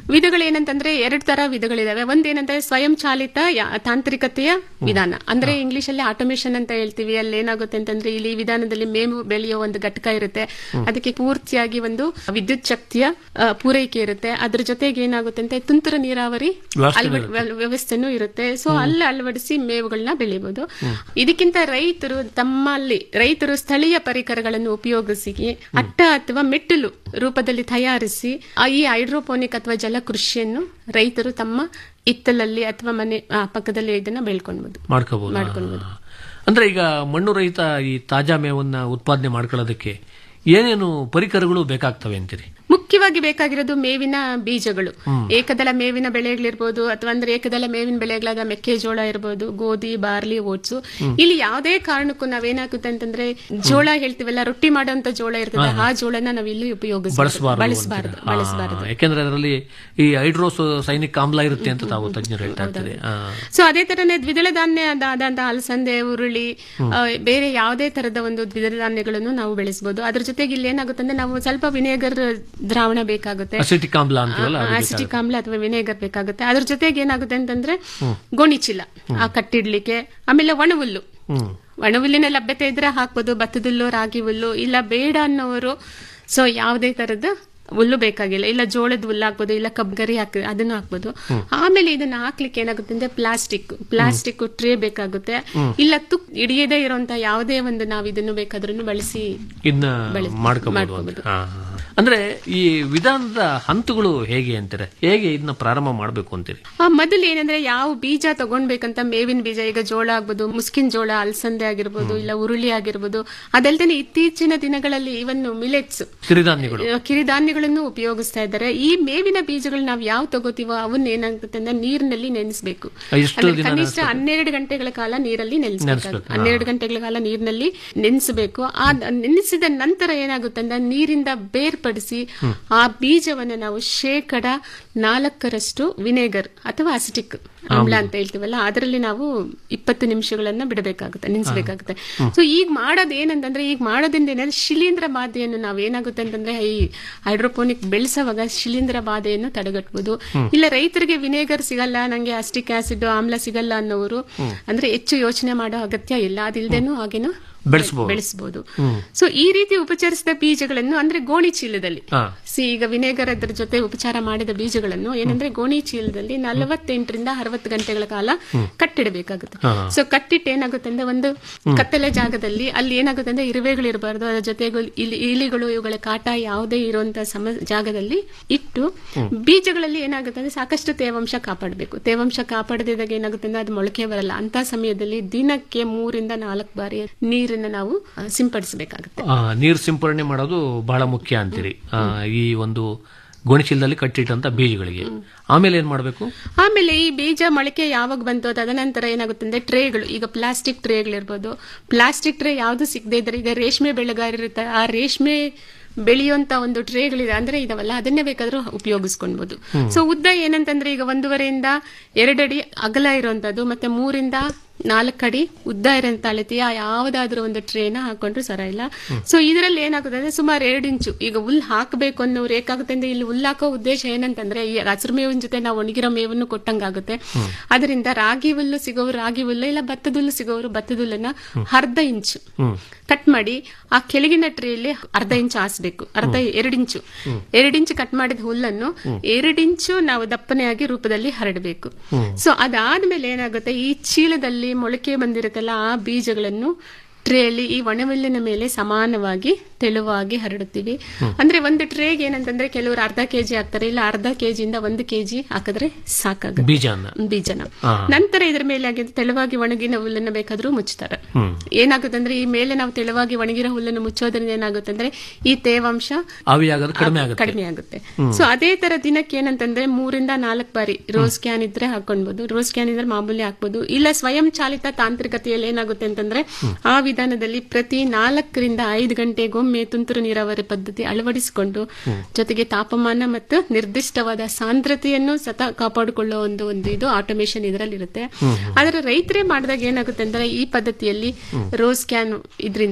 ವಿಧಗಳು ಏನಂತಂದ್ರೆ ಎರಡು ತರ ವಿಧಗಳಿದಾವೆ ಒಂದೇನಂದ್ರೆ ಸ್ವಯಂ ಚಾಲಿತ ಯಾ- ತಾಂತ್ರಿಕತೆಯ ವಿಧಾನ ಅಂದ್ರೆ ಇಂಗ್ಲಿಷ್ ಅಲ್ಲಿ ಆಟೋಮೇಶನ್ ಅಂತ ಹೇಳ್ತೀವಿ ಅಲ್ಲಿ ಏನಾಗುತ್ತೆ ಅಂತಂದ್ರೆ ಇಲ್ಲಿ ಈ ವಿಧಾನದಲ್ಲಿ ಮೇವು ಬೆಳೆಯೋ ಒಂದು ಘಟಕ ಇರುತ್ತೆ ಅದಕ್ಕೆ ಪೂರ್ತಿಯಾಗಿ ಒಂದು ವಿದ್ಯುತ್ ಶಕ್ತಿಯ ಆ, ಪೂರೈಕೆ ಇರುತ್ತೆ ಅದ್ರ ಜೊತೆಗೆ ಏನಾಗುತ್ತೆ ಅಂತ ತುಂತುರು ನೀರಾವರಿ ವ್ಯವಸ್ಥೆ ಅಳವಡಿ- ವ್ಯ- ವ್ಯವಸ್ಥೆನೂ ಇರುತ್ತೆ ಸೊ ಅಲ್ಲಿ ಅಳವಡಿಸಿ ಮೇವುಗಳನ್ನ ಬೆಳಿಬಹುದು ಇದಕ್ಕಿಂತ ರೈತರು ತಮ್ಮಲ್ಲಿ ರೈತರು ಸ್ಥಳೀಯ ಪರಿಕರಗಳನ್ನು ಉಪಯೋಗಿಸಿ ಅಟ್ಟ ಅಥವಾ ಮೆಟ್ಟಿಲು ರೂಪದಲ್ಲಿ ತಯಾರಿಸಿ ಆ ಈ ಹೈಡ್ರೋಪೋನಿಕ್ ಅಥವಾ ಜಲಕೃಷಿಯನ್ನು ರೈತರು ತಮ್ಮ ಇತ್ತಲಲ್ಲಿ ಅಥವಾ ಮನೆ ಆ, ಪಕ್ಕದಲ್ಲಿ ಇದನ್ನ ಬೆಳ್ಕೊಳ್ಬಹುದು ಮಾಡ್ಕೋಬಹುದು ಮಾಡ್ಕೊಳ್ಬಹುದು ಅಂದ್ರೆ ಈಗ ಮಣ್ಣು ರಹಿತ ಈ ತಾಜಾ ಮೇವನ್ನ ಉತ್ಪಾದನೆ ಮಾಡ್ಕೊಳ್ಳೋದಕ್ಕೆ ಏನೇನು ಪರಿಕರಗಳು ಬೇಕಾಗ್ತವೆ ಅಂತೀರಿ ಮುಖ್ಯವಾಗಿ ಬೇಕಾಗಿರೋದು ಮೇವಿನ ಬೀಜಗಳು ಹ್ಮ್. ಏಕದಳ ಮೇವಿನ ಬೆಳೆಗಳಿರ್ಬೋದು ಅಥವಾ ಅಂದ್ರೆ ಏಕದಳ ಮೇವಿನ ಬೆಳೆಗಳಾದ ಮೆಕ್ಕೆಜೋಳ ಇರ್ಬೋದು ಗೋಧಿ ಬಾರ್ಲಿ ಓಟ್ಸು ಹ್ಮ್. ಇಲ್ಲಿ ಯಾವುದೇ ಕಾರಣಕ್ಕೂ ನಾವೇನಾಗುತ್ತೆ ಅಂತಂದ್ರೆ ಜೋಳ ಹೇಳ್ತೀವಲ್ಲ ರೊಟ್ಟಿ ಮಾಡೋಂತ ಜೋಳ ಇರ್ತದೆ ಹಾ. ಆ ಜೋಳನ ನಾವು ಇಲ್ಲಿ ಉಪಯೋಗಿಸಬಾರ್ದು ಬಳಸಬಾರದು ಬಳಸಬಾರದು ಬಳಸಬಾರದು ಯಾಕೆಂದ್ರೆ ಅದರಲ್ಲಿ ಈ ಹೈಡ್ರೋಸ್ ಸೈನಿಕ ಆಮ್ಲ ಇರುತ್ತೆ ಅಂತ ತಾವು ತಜ್ಞರು ಹೇಳ್ತಾ ಇರ್ತಾರೆ ಆ. ಸೊ ಅದೇ ತರನೇ ದ್ವಿದಳ ಧಾನ್ಯ ಆದಂತಹ ಅಲಸಂದೆ ಉರುಳಿ ಆ, ಬೇರೆ ಯಾವುದೇ ತರದ ಒಂದು ದ್ವಿದಳ ಧಾನ್ಯಗಳನ್ನು ನಾವು ಬೆಳೆಸಬಹುದು ಅದ್ರ ಜೊತೆಗೆ ಇಲ್ಲಿ ಏನಾಗುತ್ತೆ ಅಂದ್ರೆ ನಾವು ಸ್ವಲ್ಪ ವಿನೆಗರ್ ದ್ರಾವಣ ಬೇಕಾಗುತ್ತೆ ಅಸಿಟಿಕ್ ಆಮ್ಲ ಅಂತೀವಲ್ಲ ಅದು ಆಸಿಟಿಕ್ ಆಮ್ಲ ಅಥವಾ ವಿನೆಗರ್ ಬೇಕಾಗುತ್ತೆ ಅದ್ರ ಜೊತೆಗೆ ಏನಾಗುತ್ತೆ ಅಂತಂದ್ರೆ ಹ್ಮ್. ಗೋಣಿಚೀಲ ಆ ಕಟ್ಟಿಡ್ಲಿಕ್ಕೆ ಆಮೇಲೆ ಒಣಹುಲ್ಲು ಹ್ಮ್ ಒಣಹುಲ್ಲಿನ ಲಭ್ಯತೆ ಇದ್ರೆ ಹಾಕ್ಬೋದು ಭತ್ತದ ಹುಲ್ಲು ರಾಗಿ ಹುಲ್ಲು ಇಲ್ಲ ಬೇಡ ಅನ್ನೋರು ಸೊ ಯಾವುದೇ ತರದ ಹುಲ್ಲು ಬೇಕಾಗಿಲ್ಲ ಇಲ್ಲ ಜೋಳದ ಹುಲ್ಲು ಹಾಕ್ಬೋದು ಇಲ್ಲ ಕಬ್ಗರಿ ಹಾಕಿ ಅದನ್ನು ಹಾಕ್ಬೋದು ಹ್ಮ್. ಆಮೇಲೆ ಇದನ್ನ ಹಾಕ್ಲಿಕ್ಕೆ ಏನಾಗುತ್ತೆ ಅಂದ್ರೆ ಪ್ಲಾಸ್ಟಿಕ್ ಪ್ಲಾಸ್ಟಿಕ್ ಟ್ರೇ ಬೇಕಾಗುತ್ತೆ ಹ್ಮ್. ಇಲ್ಲ ತುಕ್ ಹಿಡಿಯದೇ ಇರುವಂತ ಯಾವುದೇ ಒಂದು ನಾವು ಇದನ್ನು ಬೇಕಾದ್ರೂ ಬಳಸಿ ಇದನ್ನ ಬೆಳೆ- ಮಾಡ್ಕೋಬಹುದು ಮಾಡ್ಕೊಬೋದು. ಅಂದ್ರೆ ಈ ವಿಧಾನದ ಹಂತಗಳು ಹೇಗೆ ಅಂತೀರ ಹೇಗೆ ಇದನ್ನ ಪ್ರಾರಂಭ ಮಾಡಬೇಕು ಅಂತೀರಿ ಆ ಮೊದಲು ಏನಂದ್ರೆ ಯಾವ ಬೀಜ ತಗೊಂಡ್ಬೇಕಂತ ಮೇವಿನ ಬೀಜ ಈಗ ಜೋಳ ಆಗ್ಬೋದು ಮುಸ್ಕಿನ ಜೋಳ ಅಲಸಂದೆ ಆಗಿರ್ಬೋದು ಇಲ್ಲ ಉರುಳಿ ಆಗಿರ್ಬೋದು ಅದಲ್ದೇನೆ ಇತ್ತೀಚಿನ ದಿನಗಳಲ್ಲಿ ಇವನ್ ಮಿಲೆಟ್ಸ್ ಸಿರಿಧಾನ್ಯಗಳು ಕಿರಿಧಾನ್ಯಗಳನ್ನು ಉಪಯೋಗಿಸ್ತಾ ಇದ್ದಾರೆ ಈ ಮೇವಿನ ಬೀಜಗಳು ನಾವು ಯಾವ ತಗೋತೀವೋ ಅವನ್ನ ಏನಾಗುತ್ತೆ ಅಂದ್ರೆ ನೀರಿನಲ್ಲಿ ನೆನೆಸಬೇಕು ಎಷ್ಟು ದಿನ ಕನಿಷ್ಠ ನೆನೆಸ್ಬೇಕು? ಹನ್ನೆರಡು ಗಂಟೆಗಳ ಕಾಲ ನೀರಲ್ಲಿ ನೆನೆಸಬೇಕು ನೆನೆಸ್ಬೇಕು, ಹಾ. ಹನ್ನೆರಡು ಗಂಟೆಗಳ ಕಾಲ ನೀರಿನಲ್ಲಿ ನೆನೆಸಬೇಕು ಆ ನೆನೆಸಿದ ನಂತರ ಏನಾಗುತ್ತೆ ಅಂದ್ರೆ ನೀರಿಂದ ಬೇರ್ಪಡಿಸಿ ಹ್ಮ್. ಆ ಬೀಜವನ್ನು ನಾವು ಶೇಕಡ ನಾಲ್ಕರಷ್ಟು ವಿನೆಗರ್ ಅಥವಾ ಅಸಿಟಿಕ್ ಆಮ್ಲ ಅಂತ ಹೇಳ್ತೀವಲ್ಲ ಅದರಲ್ಲಿ ನಾವು ಇಪ್ಪತ್ತು ನಿಮಿಷಗಳನ್ನ ಬಿಡಬೇಕಾಗುತ್ತೆ ನೆನೆಸಬೇಕಾಗುತ್ತೆ ಹ್ಮ್. ಸೊ ಈಗ ಮಾಡೋದು ಏನಂತಂದ್ರೆ ಈಗ ಮಾಡೋದ್ರಿಂದ ಏನಂದ್ರೆ ಶಿಲೀಂಧ್ರ ಬಾಧೆಯನ್ನು ನಾವು ಏನಾಗುತ್ತೆ ಅಂತಂದ್ರೆ ಈ ಹೈಡ್ರೋಪೋನಿಕ್ ಬೆಳೆಸುವಾಗ ಶಿಲೀಂಧ್ರ ಬಾಧೆಯನ್ನು ತಡೆಗಟ್ಟಬಹುದು ಹ್ಮ್. ಇಲ್ಲ ರೈತರಿಗೆ ವಿನೆಗರ್ ಸಿಗಲ್ಲ ನಂಗೆ ಅಸ್ಟಿಕ್ ಆಸಿಡ್ ಆಮ್ಲ ಸಿಗಲ್ಲ ಅನ್ನೋರು ಹ್ಮ್. ಅಂದ್ರೆ ಹೆಚ್ಚು ಯೋಚನೆ ಮಾಡೋ ಅಗತ್ಯ ಇಲ್ಲ ಅದಿಲ್ದೇನು ಹಾಗೇನು ಬೆಳೆಸ್ಬೋದು. ಬೆಳೆಸಬಹುದು ಹ್ಮ್. ಸೊ ಈ ರೀತಿ ಉಪಚರಿಸಿದ ಬೀಜಗಳನ್ನು ಅಂದ್ರೆ ಗೋಣಿ ಚೀಲದಲ್ಲಿ ಹಾ. ಸಿ ಈಗ ವಿನೆಗರ್ ಅದ್ರ ಜೊತೆ ಉಪಚಾರ ಮಾಡಿದ ಬೀಜಗಳನ್ನು ಏನಂದ್ರೆ ಗೋಣಿ ಚೀಲದಲ್ಲಿ ನಲವತ್ತೆಂಟರಿಂದ ಅರವತ್ತು ಗಂಟೆಗಳ ಕಾಲ ಹ್ಮ್. ಕಟ್ಟಿಡಬೇಕಾಗುತ್ತೆ ಹಾ. ಸೊ ಕಟ್ಟಿಟ್ಟು ಏನಾಗುತ್ತೆ ಅಂದ್ರೆ ಒಂದು ಹ್ಮ್. ಕತ್ತಲೆ ಜಾಗದಲ್ಲಿ ಅಲ್ಲಿ ಏನಾಗುತ್ತೆ ಅಂದ್ರೆ ಇರುವೆಗಳು ಇರಬಾರ್ದು ಅದರ ಜೊತೆಗೆ ಇಲಿ ಇಲಿಗಳು ಇವುಗಳ ಕಾಟ ಯಾವುದೇ ಇರುವಂತ ಸಮ ಜಾಗದಲ್ಲಿ ಇಟ್ಟು ಹ್ಮ್. ಬೀಜಗಳಲ್ಲಿ ಏನಾಗುತ್ತೆ ಅಂದ್ರೆ ಸಾಕಷ್ಟು ತೇವಾಂಶ ಕಾಪಾಡಬೇಕು ತೇವಾಂಶ ಕಾಪಾಡದಿದ್ದಾಗ ಏನಾಗುತ್ತೆ ಅಂದ್ರೆ ಅದು ಮೊಳಕೆ ಬರಲ್ಲ ಅಂತ ಸಮಯದಲ್ಲಿ ದಿನಕ್ಕೆ ಮೂರಿಂದ ನಾಲ್ಕು ಬಾರಿ ನೀರನ್ನ ನಾವು ಆ, ಸಿಂಪಡಿಸಬೇಕಾಗುತ್ತೆ ಆ, ನೀರು ಸಿಂಪರಣೆ ಮಾಡೋದು ಬಹಳ ಮುಖ್ಯ ಅಂತೀರಿ ಆ, ಈ ಒಂದು ಗೋಣಿಚೀಲದಲ್ಲಿ ಕಟ್ಟಿಟ್ಟಂತ ಬೀಜಗಳಿಗೆ ಆಮೇಲೆ ಏನ್ ಮಾಡಬೇಕು ಆಮೇಲೆ ಈ ಬೀಜ ಮೊಳಕೆ ಯಾವಾಗ ಬಂತು ತದನಂತರ ಏನಾಗುತ್ತೆ ಅಂದ್ರೆ ಟ್ರೇಗಳು ಈಗ ಪ್ಲಾಸ್ಟಿಕ್ ಟ್ರೇಗಳಿರ್ಬೋದು ಪ್ಲಾಸ್ಟಿಕ್ ಟ್ರೇ ಯಾವ್ದು ಸಿಗದೆ ಇದ್ರೆ ಈಗ ರೇಷ್ಮೆ ಬೆಳೆಗಾರರಿರ್ತಾರೆ ಆ ರೇಷ್ಮೆ ಬೆಳೆಯುವಂತ ಒಂದು ಟ್ರೇಗಳಿದೆ ಅಂದ್ರೆ ಇದಾವಲ್ಲ ಅದನ್ನೇ ಬೇಕಾದ್ರೂ ಉಪಯೋಗಿಸ್ಕೊಳ್ಬಹುದು ಹ್ಮ್. ಸೊ ಉದ್ದ ಏನಂತಂದ್ರೆ ಈಗ ಒಂದೂವರೆಯಿಂದ ಎರಡಡಿ ಅಗಲ ಇರುವಂತದ್ದು ಮತ್ತೆ ಮೂರಿಂದ ನಾಲ್ಕು ಅಡಿ ಉದ್ದ ಇರೋಂತ ಅಳತೆಯ ಯಾವುದಾದ್ರೂ ಒಂದು ಟ್ರೇನ ಹಾಕೊಂಡ್ರು ಸರ ಇಲ್ಲ ಸೊ ಇದರಲ್ಲಿ ಏನಾಗುತ್ತೆ ಅಂದ್ರೆ ಸುಮಾರು ಎರಡು ಇಂಚು ಈಗ ಹುಲ್ ಹಾಕಬೇಕು ಅನ್ನೋರು ಏಕಾಗುತ್ತೆ ಅಂದ್ರೆ ಇಲ್ಲಿ ಹುಲ್ ಹಾಕೋ ಉದ್ದೇಶ ಏನಂತಂದ್ರೆ ಈ ಹಸಿರು ಮೇವಿನ ಜೊತೆ ನಾವು ಒಣಗಿರೋ ಮೇವನ್ನು ಕೊಟ್ಟಂಗಾಗುತ್ತೆ ಅದರಿಂದ ರಾಗಿ ಹುಲ್ಲು ಸಿಗೋರು ರಾಗಿ ಹುಲ್ಲು ಇಲ್ಲ ಭತ್ತದ ಹುಲ್ಲು ಸಿಗೋರು ಭತ್ತದ ಹುಲ್ಲನ್ನ ಅರ್ಧ ಇಂಚು ಕಟ್ ಮಾಡಿ ಆ ಕೆಳಗಿನ ಟ್ರೇಲಿ ಅರ್ಧ ಇಂಚು ಹಾಸ್ಬೇಕು ಅರ್ಧ ಎರಡು ಇಂಚು ಹ್ಮ್. ಎರಡು ಇಂಚು ಕಟ್ ಮಾಡಿದ ಹುಲ್ಲನ್ನು ಹ್ಮ್. ಎರಡು ಇಂಚು ನಾವು ದಪ್ಪನೆಯಾಗಿ ರೂಪದಲ್ಲಿ ಹರಡಬೇಕು ಹ್ಮ್. ಸೊ ಅದಾದ್ಮೇಲೆ ಏನಾಗುತ್ತೆ ಈ ಚೀಲದಲ್ಲಿ ಮೊಳಕೆ ಬಂದಿರುತ್ತಲ್ಲ ಆ ಬೀಜಗಳನ್ನು ಟ್ರೇಲಿ ಈ ಒಣಹುಲ್ಲಿನ ಮೇಲೆ ಸಮಾನವಾಗಿ ತೆಳುವಾಗಿ ಹರಡುತ್ತೀವಿ ಹ್ಮ್. ಅಂದ್ರೆ ಒಂದು ಟ್ರೇಗೆ ಏನಂತಂದ್ರೆ ಕೆಲವರು ಅರ್ಧ ಕೆಜಿ ಹಾಕ್ತಾರೆ ಇಲ್ಲ ಅರ್ಧ ಕೆಜಿಯಿಂದ ಒಂದು ಕೆಜಿ ಹಾಕಿದ್ರೆ ಸಾಕಾಗುತ್ತೆ ಬೀಜನ ಬೀಜನ ಹಾ. ನಂತರ ಇದ್ರ ಮೇಲೆ ಆಗಿ ತೆಳುವಾಗಿ ಒಣಗಿನ ಹುಲ್ಲನ್ನ ಬೇಕಾದ್ರೂ ಮುಚ್ತಾರೆ ಹ್ಮ್ ಏನಾಗುತ್ತೆ ಅಂದ್ರೆ ಈ ಮೇಲೆ ನಾವು ತೆಳುವಾಗಿ ಒಣಗಿರೋ ಹುಲ್ಲನ್ನು ಮುಚ್ಚೋದ್ರಿಂದ ಏನಾಗುತ್ತೆ ಅಂದ್ರೆ ಈ ತೇವಾಂಶ ಆವಿಯಾಗೋದು ಕಡಿಮೆ ಆಗುತ್ತೆ ಕಡಿಮೆ ಆಗುತ್ತೆ ಹ್ಮ್. ಸೊ ಅದೇ ತರ ದಿನಕ್ಕೆ ಏನಂತಂದ್ರೆ ಮೂರಿಂದ ನಾಲ್ಕು ಬಾರಿ ರೋಸ್ ಕ್ಯಾನ್ ಇದ್ರೆ ಹಾಕೊಳ್ಬಹುದು ರೋಸ್ ಕ್ಯಾನ್ ಇದ್ರೆ ಮಾಮೂಲಿ ಹಾಕ್ಬೋದು ಇಲ್ಲ ಸ್ವಯಂ ಚಾಲಿತ ತಾಂತ್ರಿಕತೆಯಲ್ಲಿ ಏನಾಗುತ್ತೆ ಅಂತಂದ್ರೆ ಆ ವಿಧಾನದಲ್ಲಿ ಪ್ರತಿ ನಾಲ್ಕರಿಂದ ಐದು ಗಂಟೆಗೊಮ್ಮೆ ತುಂತುರು ನೀರಾವರಿ ಪದ್ಧತಿ ಅಳವಡಿಸಿಕೊಂಡು ಜೊತೆಗೆ ತಾಪಮಾನ ಮತ್ತು ನಿರ್ದಿಷ್ಟವಾದ ಸಾಂದ್ರತೆಯನ್ನು ಸತ ಕಾಪಾಡಿಕೊಳ್ಳುವ ಒಂದು ಒಂದು ಇದು ಆಟೋಮೇಶನ್ ಇದರಲ್ಲಿ ಇರುತ್ತೆ ಹ್ಮ್. ಆದ್ರೆ ರೈತರೇ ಮಾಡಿದಾಗ ಏನಾಗುತ್ತೆ ಅಂದ್ರೆ ಈ ಪದ್ಧತಿಯಲ್ಲಿ ರೋಸ್ ಕ್ಯಾನ್ ಇದ್ರಿಂದನೂ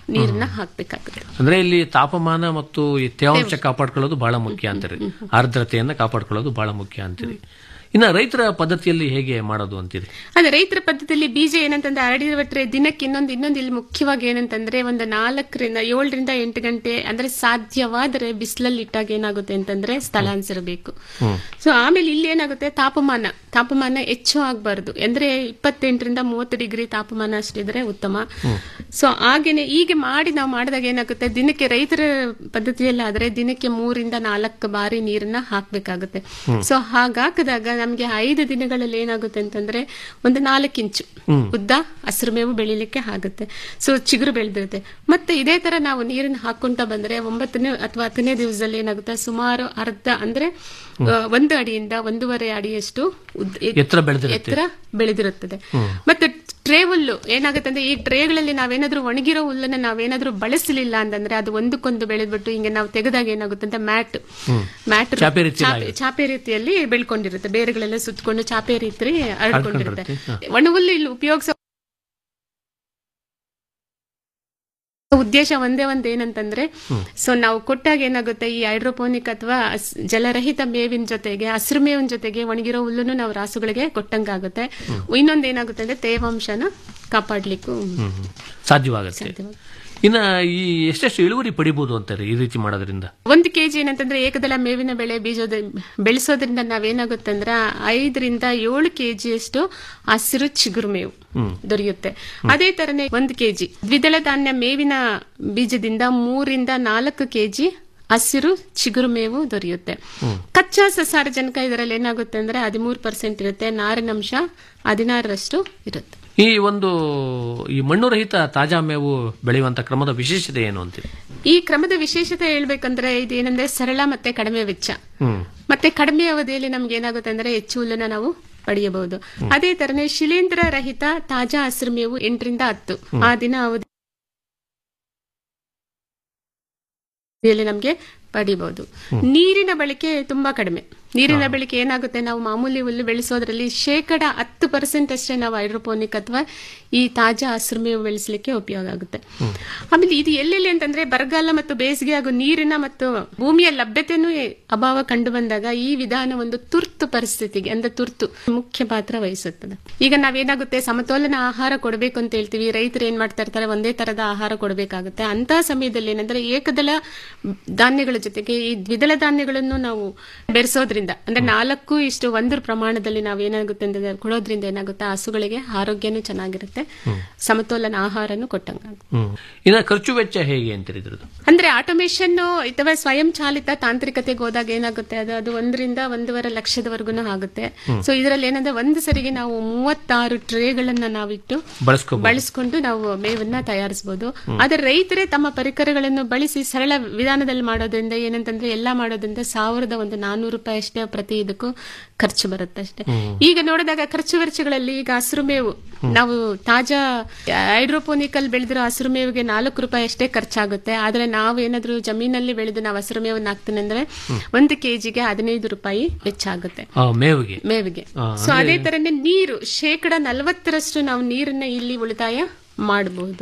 ನೀರನ್ನ ಹಾಕ್ಬೇಕಾಗುತ್ತೆ ಅಂದ್ರೆ ಇಲ್ಲಿ ತಾಪಮಾನ ಮತ್ತು ಈ ತೇವಾಂಶ ಕಾಪಾಡ್ಕೊಳ್ಳೋದು ಬಹಳ ಮುಖ್ಯ ಅಂತೀರಿ ಆರ್ದ್ರತೆಯನ್ನ ಕಾಪಾಡ್ಕೊಳ್ಳೋದು ಬಹಳ ಮುಖ್ಯ ಅಂತೀರಿ ಇನ್ನ ರೈತರ ಪದ್ಧತಿಯಲ್ಲಿ ಹೇಗೆ ಮಾಡೋದು ಅಂತೀರಿ ಅದೇ ರೈತರ ಪದ್ಧತಿಯಲ್ಲಿ ಬೀಜ ಏನಂತಂದ್ರೆ ಹರಡಿಬಿಟ್ರೆ ದಿನಕ್ಕೆ ಇನ್ನೊಂದು ಇನ್ನೊಂದು ಇಲ್ಲಿ ಮುಖ್ಯವಾಗಿ ಏನಂತಂದ್ರೆ ಒಂದು ನಾಲ್ಕರಿಂದ ಏಳರಿಂದ ಎಂಟು ಗಂಟೆ ಅಂದ್ರೆ ಸಾಧ್ಯವಾದರೆ ಬಿಸಿಲಲ್ಲಿ ಇಟ್ಟಾಗ ಏನಾಗುತ್ತೆ ಅಂತಂದ್ರೆ ಸ್ಥಳಾಂತರಬೇಕು ಸೊ ಆಮೇಲೆ ಇಲ್ಲಿ ಏನಾಗುತ್ತೆ ತಾಪಮಾನ ತಾಪಮಾನ ಹೆಚ್ಚು ಆಗಬಾರ್ದು ಅಂದ್ರೆ ಇಪ್ಪತ್ತೆಂಟರಿಂದ ಮೂವತ್ತು ಡಿಗ್ರಿ ತಾಪಮಾನ ಅಷ್ಟಿದ್ರೆ ಉತ್ತಮ ಸೊ ಹಾಗೇನೆ ಹೀಗೆ ಮಾಡಿ ನಾವು ಮಾಡಿದಾಗ ಏನಾಗುತ್ತೆ ದಿನಕ್ಕೆ ರೈತರ ಪದ್ಧತಿಯಲ್ಲಿ ಆದ್ರೆ ದಿನಕ್ಕೆ ಮೂರಿಂದ ನಾಲ್ಕು ಬಾರಿ ನೀರನ್ನ ಹಾಕ್ಬೇಕಾಗುತ್ತೆ ಸೊ ಹಾಗಾಕದಾಗ ನಮ್ಗೆ ಐದು ದಿನಗಳಲ್ಲಿ ಏನಾಗುತ್ತೆ ಅಂತಂದ್ರೆ ಒಂದು ನಾಲ್ಕು ಇಂಚು ಉದ್ದ ಹಸಿರು ಮೇವು ಬೆಳಿಲಿಕ್ಕೆ ಆಗುತ್ತೆ ಸೊ ಚಿಗುರು ಬೆಳೆದಿರುತ್ತೆ ಮತ್ತೆ ಇದೇ ತರ ನಾವು ನೀರನ್ನ ಹಾಕೊಂತ ಬಂದ್ರೆ ಒಂಬತ್ತನೇ ಅಥವಾ ಹತ್ತನೇ ದಿವಸದಲ್ಲಿ ಏನಾಗುತ್ತೆ ಸುಮಾರು ಅರ್ಧ ಅಂದ್ರೆ ಆ, ಒಂದು ಅಡಿಯಿಂದ ಒಂದೂವರೆ ಅಡಿಯಷ್ಟು ಉದ್ದ- ಎತ್ತರ ಬೆಳೆದಿರುತ್ತೆ. ಎತ್ತರ ಬೆಳೆದಿರುತ್ತದೆ ಮತ್ತೆ ಟ್ರೇ ಹುಲ್ಲು ಏನಾಗುತ್ತೆ ಅಂದ್ರೆ ಈ ಟ್ರೇಗಳಲ್ಲಿ ನಾವೇನಾದ್ರೂ ಒಣಗಿರೋ ಹುಲ್ಲನ್ನ ನಾವೇನಾದ್ರೂ ಬಳಸಲಿಲ್ಲ ಅಂತಂದ್ರೆ ಅದು ಒಂದಕ್ಕೊಂದು ಬೆಳೆದ್ಬಿಟ್ಟು ಹಿಂಗೆ ನಾವು ತೆಗೆದಾಗ ಏನಾಗುತ್ತೆ ಅಂತ ಮ್ಯಾಟ್ ಮ್ಯಾಟ್ ಚಾಪೆ ರೀತಿಯಲ್ಲಿ ಚಾಪೆ- ಚಾಪೆ ರೀತಿಯಲ್ಲಿ ಬೆಳ್ಕೊಂಡಿರುತ್ತೆ ಬೇರುಗಳೆಲ್ಲ ಸುತ್ತಕೊಂಡು ಚಾಪೆ ರೀತಿ ಹರಡ್ಕೊಂಡಿರುತ್ತೆ ಹರಡ್ಕೊಂಡಿರುತ್ತೆ, ಒಣ ಹುಲ್ಲು ಇಲ್ಲಿ ಉಪಯೋಗಿಸೋ ಉದ್ದೇಶ ಒಂದೇ ಒಂದ್ ಏನಂತಂದ್ರೆ ಸೊ ನಾವು ಕೊಟ್ಟಾಗ ಏನಾಗುತ್ತೆ ಈ ಹೈಡ್ರೋಪೋನಿಕ್ ಅಥವಾ ಹಸ್- ಜಲರಹಿತ ಮೇವಿನ ಜೊತೆಗೆ ಹಸಿರು ಮೇವಿನ ಜೊತೆಗೆ ಒಣಗಿರೋ ಹುಲ್ಲನ್ನು ನಾವು ರಾಸುಗಳಿಗೆ ಕೊಟ್ಟಂಗಾಗುತ್ತೆ ಇನ್ನೊಂದ್ ಏನಾಗುತ್ತೆ ಅಂದ್ರೆ ತೇವಾಂಶನ ಕಾಪಾಡ್ಲಿಕ್ಕೂ ಸಾಧ್ಯವಾಗುತ್ತೆ ಇನ್ನ ಈ ಎಷ್ಟೆಷ್ಟು ಇಳುವರಿ ಪಡಿಬಹುದು ಅಂತಾರೆ ಈ ರೀತಿ ಮಾಡೋದ್ರಿಂದ ಒಂದು ಕೆಜಿ ಏನಂತಂದ್ರೆ ಏಕದಳ ಮೇವಿನ ಬೆಳೆ ಬೀಜದ ಬೆಳೆಸೋದ್ರಿಂದ ನಾವೇನಾಗುತ್ತೆ ಅಂದ್ರೆ ಐದರಿಂದ ಏಳು ಕೆಜಿಯಷ್ಟು ಹಸಿರು ಚಿಗುರು ಮೇವು ಹ್ಮ್. ದೊರೆಯುತ್ತೆ ಅದೇ ತರನೇ ಒಂದು ಕೆಜಿ ದ್ವಿದಳ ಧಾನ್ಯ ಮೇವಿನ ಬೀಜದಿಂದ ಮೂರಿಂದ ನಾಲ್ಕು ಕೆಜಿ ಹಸಿರು ಚಿಗುರು ಮೇವು ದೊರೆಯುತ್ತೆ ಕಚ್ಚಾ ಸಸಾರಜನಕ ಇದರಲ್ಲಿ ಏನಾಗುತ್ತೆ ಅಂದ್ರೆ ಹದಿಮೂರು ಪರ್ಸೆಂಟ್ ಇರುತ್ತೆ ನಾರಿನಂಶ ಹದಿನಾರರಷ್ಟು ಇರುತ್ತೆ ಈ ಒಂದು ಈ ಮಣ್ಣು ರಹಿತ ತಾಜಾ ಮೇವು ಬೆಳೆಯುವಂತ ಕ್ರಮದ ವಿಶೇಷತೆ ಏನು ಅಂತೀರಿ ಈ ಕ್ರಮದ ವಿಶೇಷತೆ ಹೇಳ್ಬೇಕಂದ್ರೆ ಇದೇನಂದ್ರೆ ಸರಳ ಮತ್ತೆ ಕಡಿಮೆ ವೆಚ್ಚ ಹ್ಮ್ ಮತ್ತೆ ಕಡಿಮೆ ಅವಧಿಯಲ್ಲಿ ನಮ್ಗೆ ಏನಾಗುತ್ತೆ ಅಂದ್ರೆ ಹೆಚ್ಚು ಹುಲ್ಲನ್ನ ನಾವು ಪಡೆಯಬಹುದು ಅದೇ ತರನೇ ಶಿಲೀಂಧ್ರ ರಹಿತ ತಾಜಾ ಹಸಿರು ಮೇವು ಎಂಟರಿಂದ ಹತ್ತು ಆ ದಿನ ಅವಧಿಯಲ್ಲಿ ನಮ್ಗೆ ಪಡಿಬಹುದು ನೀರಿನ ಬಳಕೆ ತುಂಬಾ ಕಡಿಮೆ ನೀರಿನ ಬಳಕೆ ಏನಾಗುತ್ತೆ ನಾವು ಮಾಮೂಲಿ ಹುಲ್ಲು ಬೆಳೆಸೋದ್ರಲ್ಲಿ ಶೇಕಡ ಹತ್ತು ಪರ್ಸೆಂಟ್ ಅಷ್ಟೇ ನಾವು ಹೈಡ್ರೋಪೋನಿಕ್ ಅಥವಾ ಈ ತಾಜಾ ಹಸಿರು ಮೇವು ಬೆಳೆಸಲಿಕ್ಕೆ ಉಪಯೋಗ ಆಗುತ್ತೆ ಆಮೇಲೆ ಇದು ಎಲ್ಲೆಲ್ಲಿ ಅಂತಂದ್ರೆ ಬರಗಾಲ ಮತ್ತು ಬೇಸಿಗೆ ಹಾಗೂ ನೀರಿನ ಮತ್ತು ಭೂಮಿಯ ಲಭ್ಯತೆನೂ ಅಭಾವ ಕಂಡು ಬಂದಾಗ ಈ ವಿಧಾನ ಒಂದು ತುರ್ತು ಪರಿಸ್ಥಿತಿಗೆ ಅಂದ್ರೆ ತುರ್ತು ಮುಖ್ಯ ಪಾತ್ರ ವಹಿಸುತ್ತದೆ ಈಗ ನಾವೇನಾಗುತ್ತೆ ಸಮತೋಲನ ಆಹಾರ ಕೊಡಬೇಕು ಅಂತ ಹೇಳ್ತೀವಿ ರೈತರು ಏನ್ ಮಾಡ್ತಾ ಇರ್ತಾರೆ ಒಂದೇ ತರದ ಆಹಾರ ಕೊಡಬೇಕಾಗುತ್ತೆ ಅಂತ ಸಮಯದಲ್ಲಿ ಏನಂದ್ರೆ ಏಕದಳ ಧಾನ್ಯಗಳ ಜೊತೆಗೆ ಈ ದ್ವಿದಳ ಧಾನ್ಯಗಳನ್ನು ನಾವು ಬೆರೆಸೋದ್ರಿಂದ ಅಂದ್ರೆ ನಾಲ್ಕು ಇಷ್ಟು ಒಂದು ಪ್ರಮಾಣದಲ್ಲಿ ನಾವು ಏನಾಗುತ್ತೆ ಅಂದ್ರೆ ಕೊಡೋದ್ರಿಂದ ಏನಾಗುತ್ತೆ ಹಸುಗಳಿಗೆ ಆರೋಗ್ಯನೂ ಚೆನ್ನಾಗಿರುತ್ತೆ ಸಮತೋಲನ ಆಹಾರನೂ ಕೊಟ್ಟಂಗಾಗುತ್ತೆ ಹ್ಮ್ ಇನ್ನ ಖರ್ಚು ವೆಚ್ಚ ಹೇಗೆ ಅಂತೀರಿ ಇದ್ರದ್ದು ಅಂದ್ರೆ ಆಟೋಮೇಶನ್ ಅಥವಾ ಸ್ವಯಂ ಚಾಲಿತ ತಾಂತ್ರಿಕತೆಗೆ ಹೋದಾಗ ಏನಾಗುತ್ತೆ ಅದು ಅದು ಒಂದರಿಂದ ಒಂದೂವರೆ ಲಕ್ಷದವರೆಗೂ ಆಗುತ್ತೆ ಸೊ ಇದರಲ್ಲಿ ಏನಂದ್ರೆ ಒಂದು ಸರಿಗೆ ನಾವು ಮೂವತ್ತಾರು ಟ್ರೇಗಳನ್ನ ನಾವಿಟ್ಟು ಬಳಸ್ಕೋಬಹುದು ಬಳಸ್ಕೊಂಡು ನಾವು ಮೇವನ್ನ ತಯಾರಿಸಬಹುದು ಆದ್ರೆ ರೈತರೇ ತಮ್ಮ ಪರಿಕರಗಳನ್ನು ಬಳಸಿ ಸರಳ ವಿಧಾನದಲ್ಲಿ ಮಾಡೋದ್ರಿಂದ ಏನಂತಂದ್ರೆ ಎಲ್ಲಾ ಮಾಡೋದ್ರಿಂದ ಸಾವಿರದ ಒಂದು ನಾನೂರು ರೂಪಾಯಿ ಅಷ್ಟೇ ಪ್ರತಿ ಇದಕ್ಕೂ ಖರ್ಚು ಬರುತ್ತೆ ಅಷ್ಟೇ ಈಗ ನೋಡಿದಾಗ ಖರ್ಚು ವೆಚ್ಚಗಳಲ್ಲಿ ಈಗ ಹಸಿರು ಮೇವು ನಾವು ತಾಜಾ ಹೈಡ್ರೋಪೋನಿಕಲ್ ಬೆಳೆದಿರೋ ಹಸಿರು ಮೇವಿಗೆ ನಾಲ್ಕು ರೂಪಾಯಿ ಅಷ್ಟೇ ಖರ್ಚಾಗುತ್ತೆ ಆದ್ರೆ ನಾವು ಏನಾದ್ರೂ ಜಮೀನಲ್ಲಿ ಬೆಳೆದು ನಾವು ಹಸಿರು ಮೇವನ್ನ ಹಾಕ್ತೀನಿ ಅಂದ್ರೆ ಒಂದು ಕೆಜಿಗೆ ಹದಿನೈದು ರೂಪಾಯಿ ವೆಚ್ಚ ಆಗುತ್ತೆ ಆ, ಮೇವಿಗೆ ಮೇವಿಗೆ ಆ, ಸೊ ಅಂದ್ರೆ- ಅದೇ ತರನೇ ನೀರು ಶೇಕಡ ನಲವತ್ತರಷ್ಟು ನಾವು ನೀರನ್ನ ಇಲ್ಲಿ ಉಳಿತಾಯ ಮಾಡಬಹುದು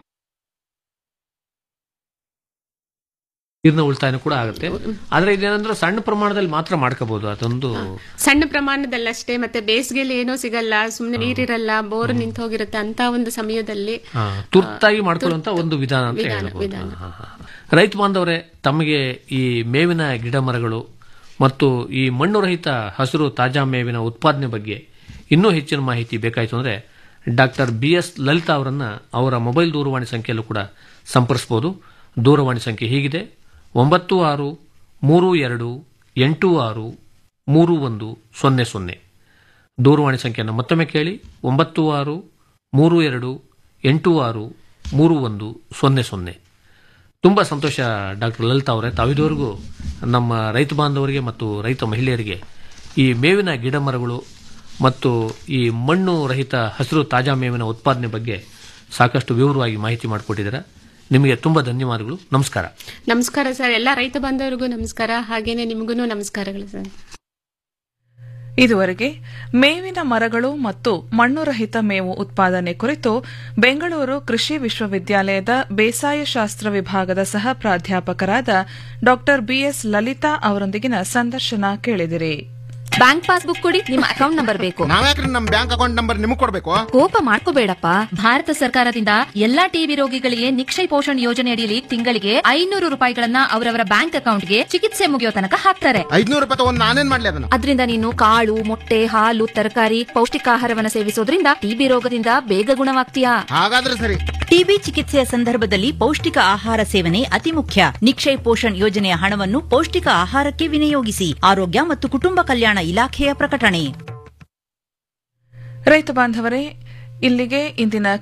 ನೀರಿನ ಉಳಿತಾಯನೂ ಕೂಡ ಆಗುತ್ತೆ ಆದ್ರೆ ಇದೇನಂದ್ರೆ ಸಣ್ಣ ಪ್ರಮಾಣದಲ್ಲಿ ಮಾತ್ರ ಮಾಡ್ಕೋಬಹುದು ಅದೊಂದು ಸಣ್ಣ ಪ್ರಮಾಣದಲ್ಲಷ್ಟೇ ಮತ್ತೆ ಬೇಸಿಗೆಯಲ್ಲಿ ಏನೋ ಸಿಗಲ್ಲ ಸುಮ್ನೆ ನೀರಿರಲ್ಲ ಬೋರ್ ನಿಂತು ಹೋಗಿರುತ್ತೆ ಅಂತ ಒಂದು ಸಮಯದಲ್ಲಿ ಆ, ತುರ್ತಾಗಿ ಮಾಡ್ಕೊಳ್ಳುವಂತ ಒಂದು ವಿಧಾನ ಅಂತ ವಿಧಾನ, ಹೇಳ್ಬೋದು ವಿಧಾನ. ಹಾ, ಹಾ, ಹಾ. ರೈತ ಬಾಂಧವರೇ ತಮಗೆ ಈ ಮೇವಿನ ಗಿಡ ಮರಗಳು ಮತ್ತು ಈ ಮಣ್ಣು ರಹಿತ ಹಸಿರು ತಾಜಾ ಮೇವಿನ ಉತ್ಪಾದನೆ ಬಗ್ಗೆ ಇನ್ನೂ ಹೆಚ್ಚಿನ ಮಾಹಿತಿ ಬೇಕಾಯಿತು ಅಂದ್ರೆ ಡಾಕ್ಟರ್ ಬಿ ಎಸ್ ಲಲಿತಾ ಅವರನ್ನ ಅವರ ಮೊಬೈಲ್ ದೂರವಾಣಿ ಸಂಖ್ಯೆಯಲ್ಲೂ ಕೂಡ ಸಂಪರ್ಸ್ಬೋದು ದೂರವಾಣಿ ಸಂಖ್ಯೆ ಹೀಗಿದೆ ಒಂಬತ್ತು ಆರು ಮೂರು ಎರಡು ಎಂಟು ಆರು ಮೂರು ಒಂದು ಸೊನ್ನೆ ಸೊನ್ನೆ ದೂರವಾಣಿ ಸಂಖ್ಯೆಯನ್ನು ಮತ್ತೊಮ್ಮೆ ಕೇಳಿ ಒಂಬತ್ತು ಆರು ಮೂರು ಎರಡು ಎಂಟು ಆರು ಮೂರು ಒಂದು ಸೊನ್ನೆ ಸೊನ್ನೆ ತುಂಬ ಸಂತೋಷ ಡಾಕ್ಟರ್ ಲಲಿತಾ ಅವರೇ ತಾವಿದುವರೆಗೂ ನಮ್ಮ ರೈತ ಬಾಂಧವರಿಗೆ ಮತ್ತು ರೈತ ಮಹಿಳೆಯರಿಗೆ ಈ ಮೇವಿನ ಗಿಡ ಮರಗಳು ಮತ್ತು ಈ ಮಣ್ಣು ರಹಿತ ಹಸಿರು ತಾಜಾ ಮೇವಿನ ಉತ್ಪಾದನೆ ಬಗ್ಗೆ ಸಾಕಷ್ಟು ವಿವರವಾಗಿ ಮಾಹಿತಿ ಮಾಡಿಕೊಟ್ಟಿದ್ದೀರಾ ನಿಮಗೆ ತುಂಬ ಧನ್ಯವಾದಗಳು ನಮಸ್ಕಾರ ನಮಸ್ಕಾರ ಸರ್ ಎಲ್ಲ ರೈತ ಬಾಂಧವರಿಗೂ ನಮಸ್ಕಾರ ಹಾಗೇನೆ ನಿಮಗೂ ನಮಸ್ಕಾರಗಳು ಸರ್ ಇದುವರೆಗೆ ಮೇವಿನ ಮರಗಳು ಮತ್ತು ಮಣ್ಣುರಹಿತ ಮೇವು ಉತ್ಪಾದನೆ ಕುರಿತು ಬೆಂಗಳೂರು ಕೃಷಿ ವಿಶ್ವವಿದ್ಯಾಲಯದ ಬೇಸಾಯ ಶಾಸ್ತ್ರ ವಿಭಾಗದ ಸಹ ಪ್ರಾಧ್ಯಾಪಕರಾದ ಡಾ ಬಿಎಸ್ ಲಲಿತಾ ಅವರೊಂದಿಗಿನ ಸಂದರ್ಶನ ಕೇಳಿದಿರಿ ಬ್ಯಾಂಕ್ ಪಾಸ್ಬುಕ್ ಕೊಡಿ ನಿಮ್ಮ ಅಕೌಂಟ್ ನಂಬರ್ ಬೇಕು ನಾವ್ಯಾಕ್ರಿ ನಮ್ ಬ್ಯಾಂಕ್ ಅಕೌಂಟ್ ನಂಬರ್ ನಿಮಗ್ ಕೊಡ್ಬೇಕು ಕೋಪ ಮಾಡ್ಕೋಬೇಡಪ್ಪ ಭಾರತ ಸರ್ಕಾರದಿಂದ ಎಲ್ಲಾ ಟಿಬಿ ರೋಗಿಗಳಿಗೆ ನಿಕ್ಷಯ ಪೋಷಣ್ ಯೋಜನೆ ಅಡಿಯಲ್ಲಿ ತಿಂಗಳಿಗೆ ಐನೂರು ರೂಪಾಯಿಗಳನ್ನ ಅವರವರ ಬ್ಯಾಂಕ್ ಅಕೌಂಟ್ಗೆ ಚಿಕಿತ್ಸೆ ಮುಗಿಯೋ ತನಕ ಹಾಕ್ತಾರೆ ಐದ್ನೂರು ರೂಪಾಯಿ ತಗೊಂಡ್ ನಾನೇನ್ ಮಾಡ್ಲಿ ಅದನ್ನ ಅದರಿಂದ ನೀನು ಕಾಳು ಮೊಟ್ಟೆ ಹಾಲು ತರಕಾರಿ ಪೌಷ್ಟಿಕಾಹಾರವನ್ನ ಸೇವಿಸೋದ್ರಿಂದ ಟಿಬಿ ರೋಗದಿಂದ ಬೇಗ ಗುಣವಾಗ್ತೀಯಾ ಹಾಗಾದ್ರೆ ಸರಿ ಟಿಬಿ ಚಿಕಿತ್ಸೆಯ ಸಂದರ್ಭದಲ್ಲಿ ಪೌಷ್ಟಿಕ ಆಹಾರ ಸೇವನೆ ಅತಿ ಮುಖ್ಯ ನಿಕ್ಷಯ್ ಪೋಷಣ್ ಯೋಜನೆಯ ಹಣವನ್ನು ಪೌಷ್ಟಿಕ ಆಹಾರಕ್ಕೆ ವಿನಿಯೋಗಿಸಿ ಆರೋಗ್ಯ ಮತ್ತು ಕುಟುಂಬ ಕಲ್ಯಾಣ ಇಲಾಖೆಯ ಪ್ರಕಟಣೆ ರೈತ ಬಾಂಧವರೇ ಇಲ್ಲಿಗೆ ಇಂದಿನ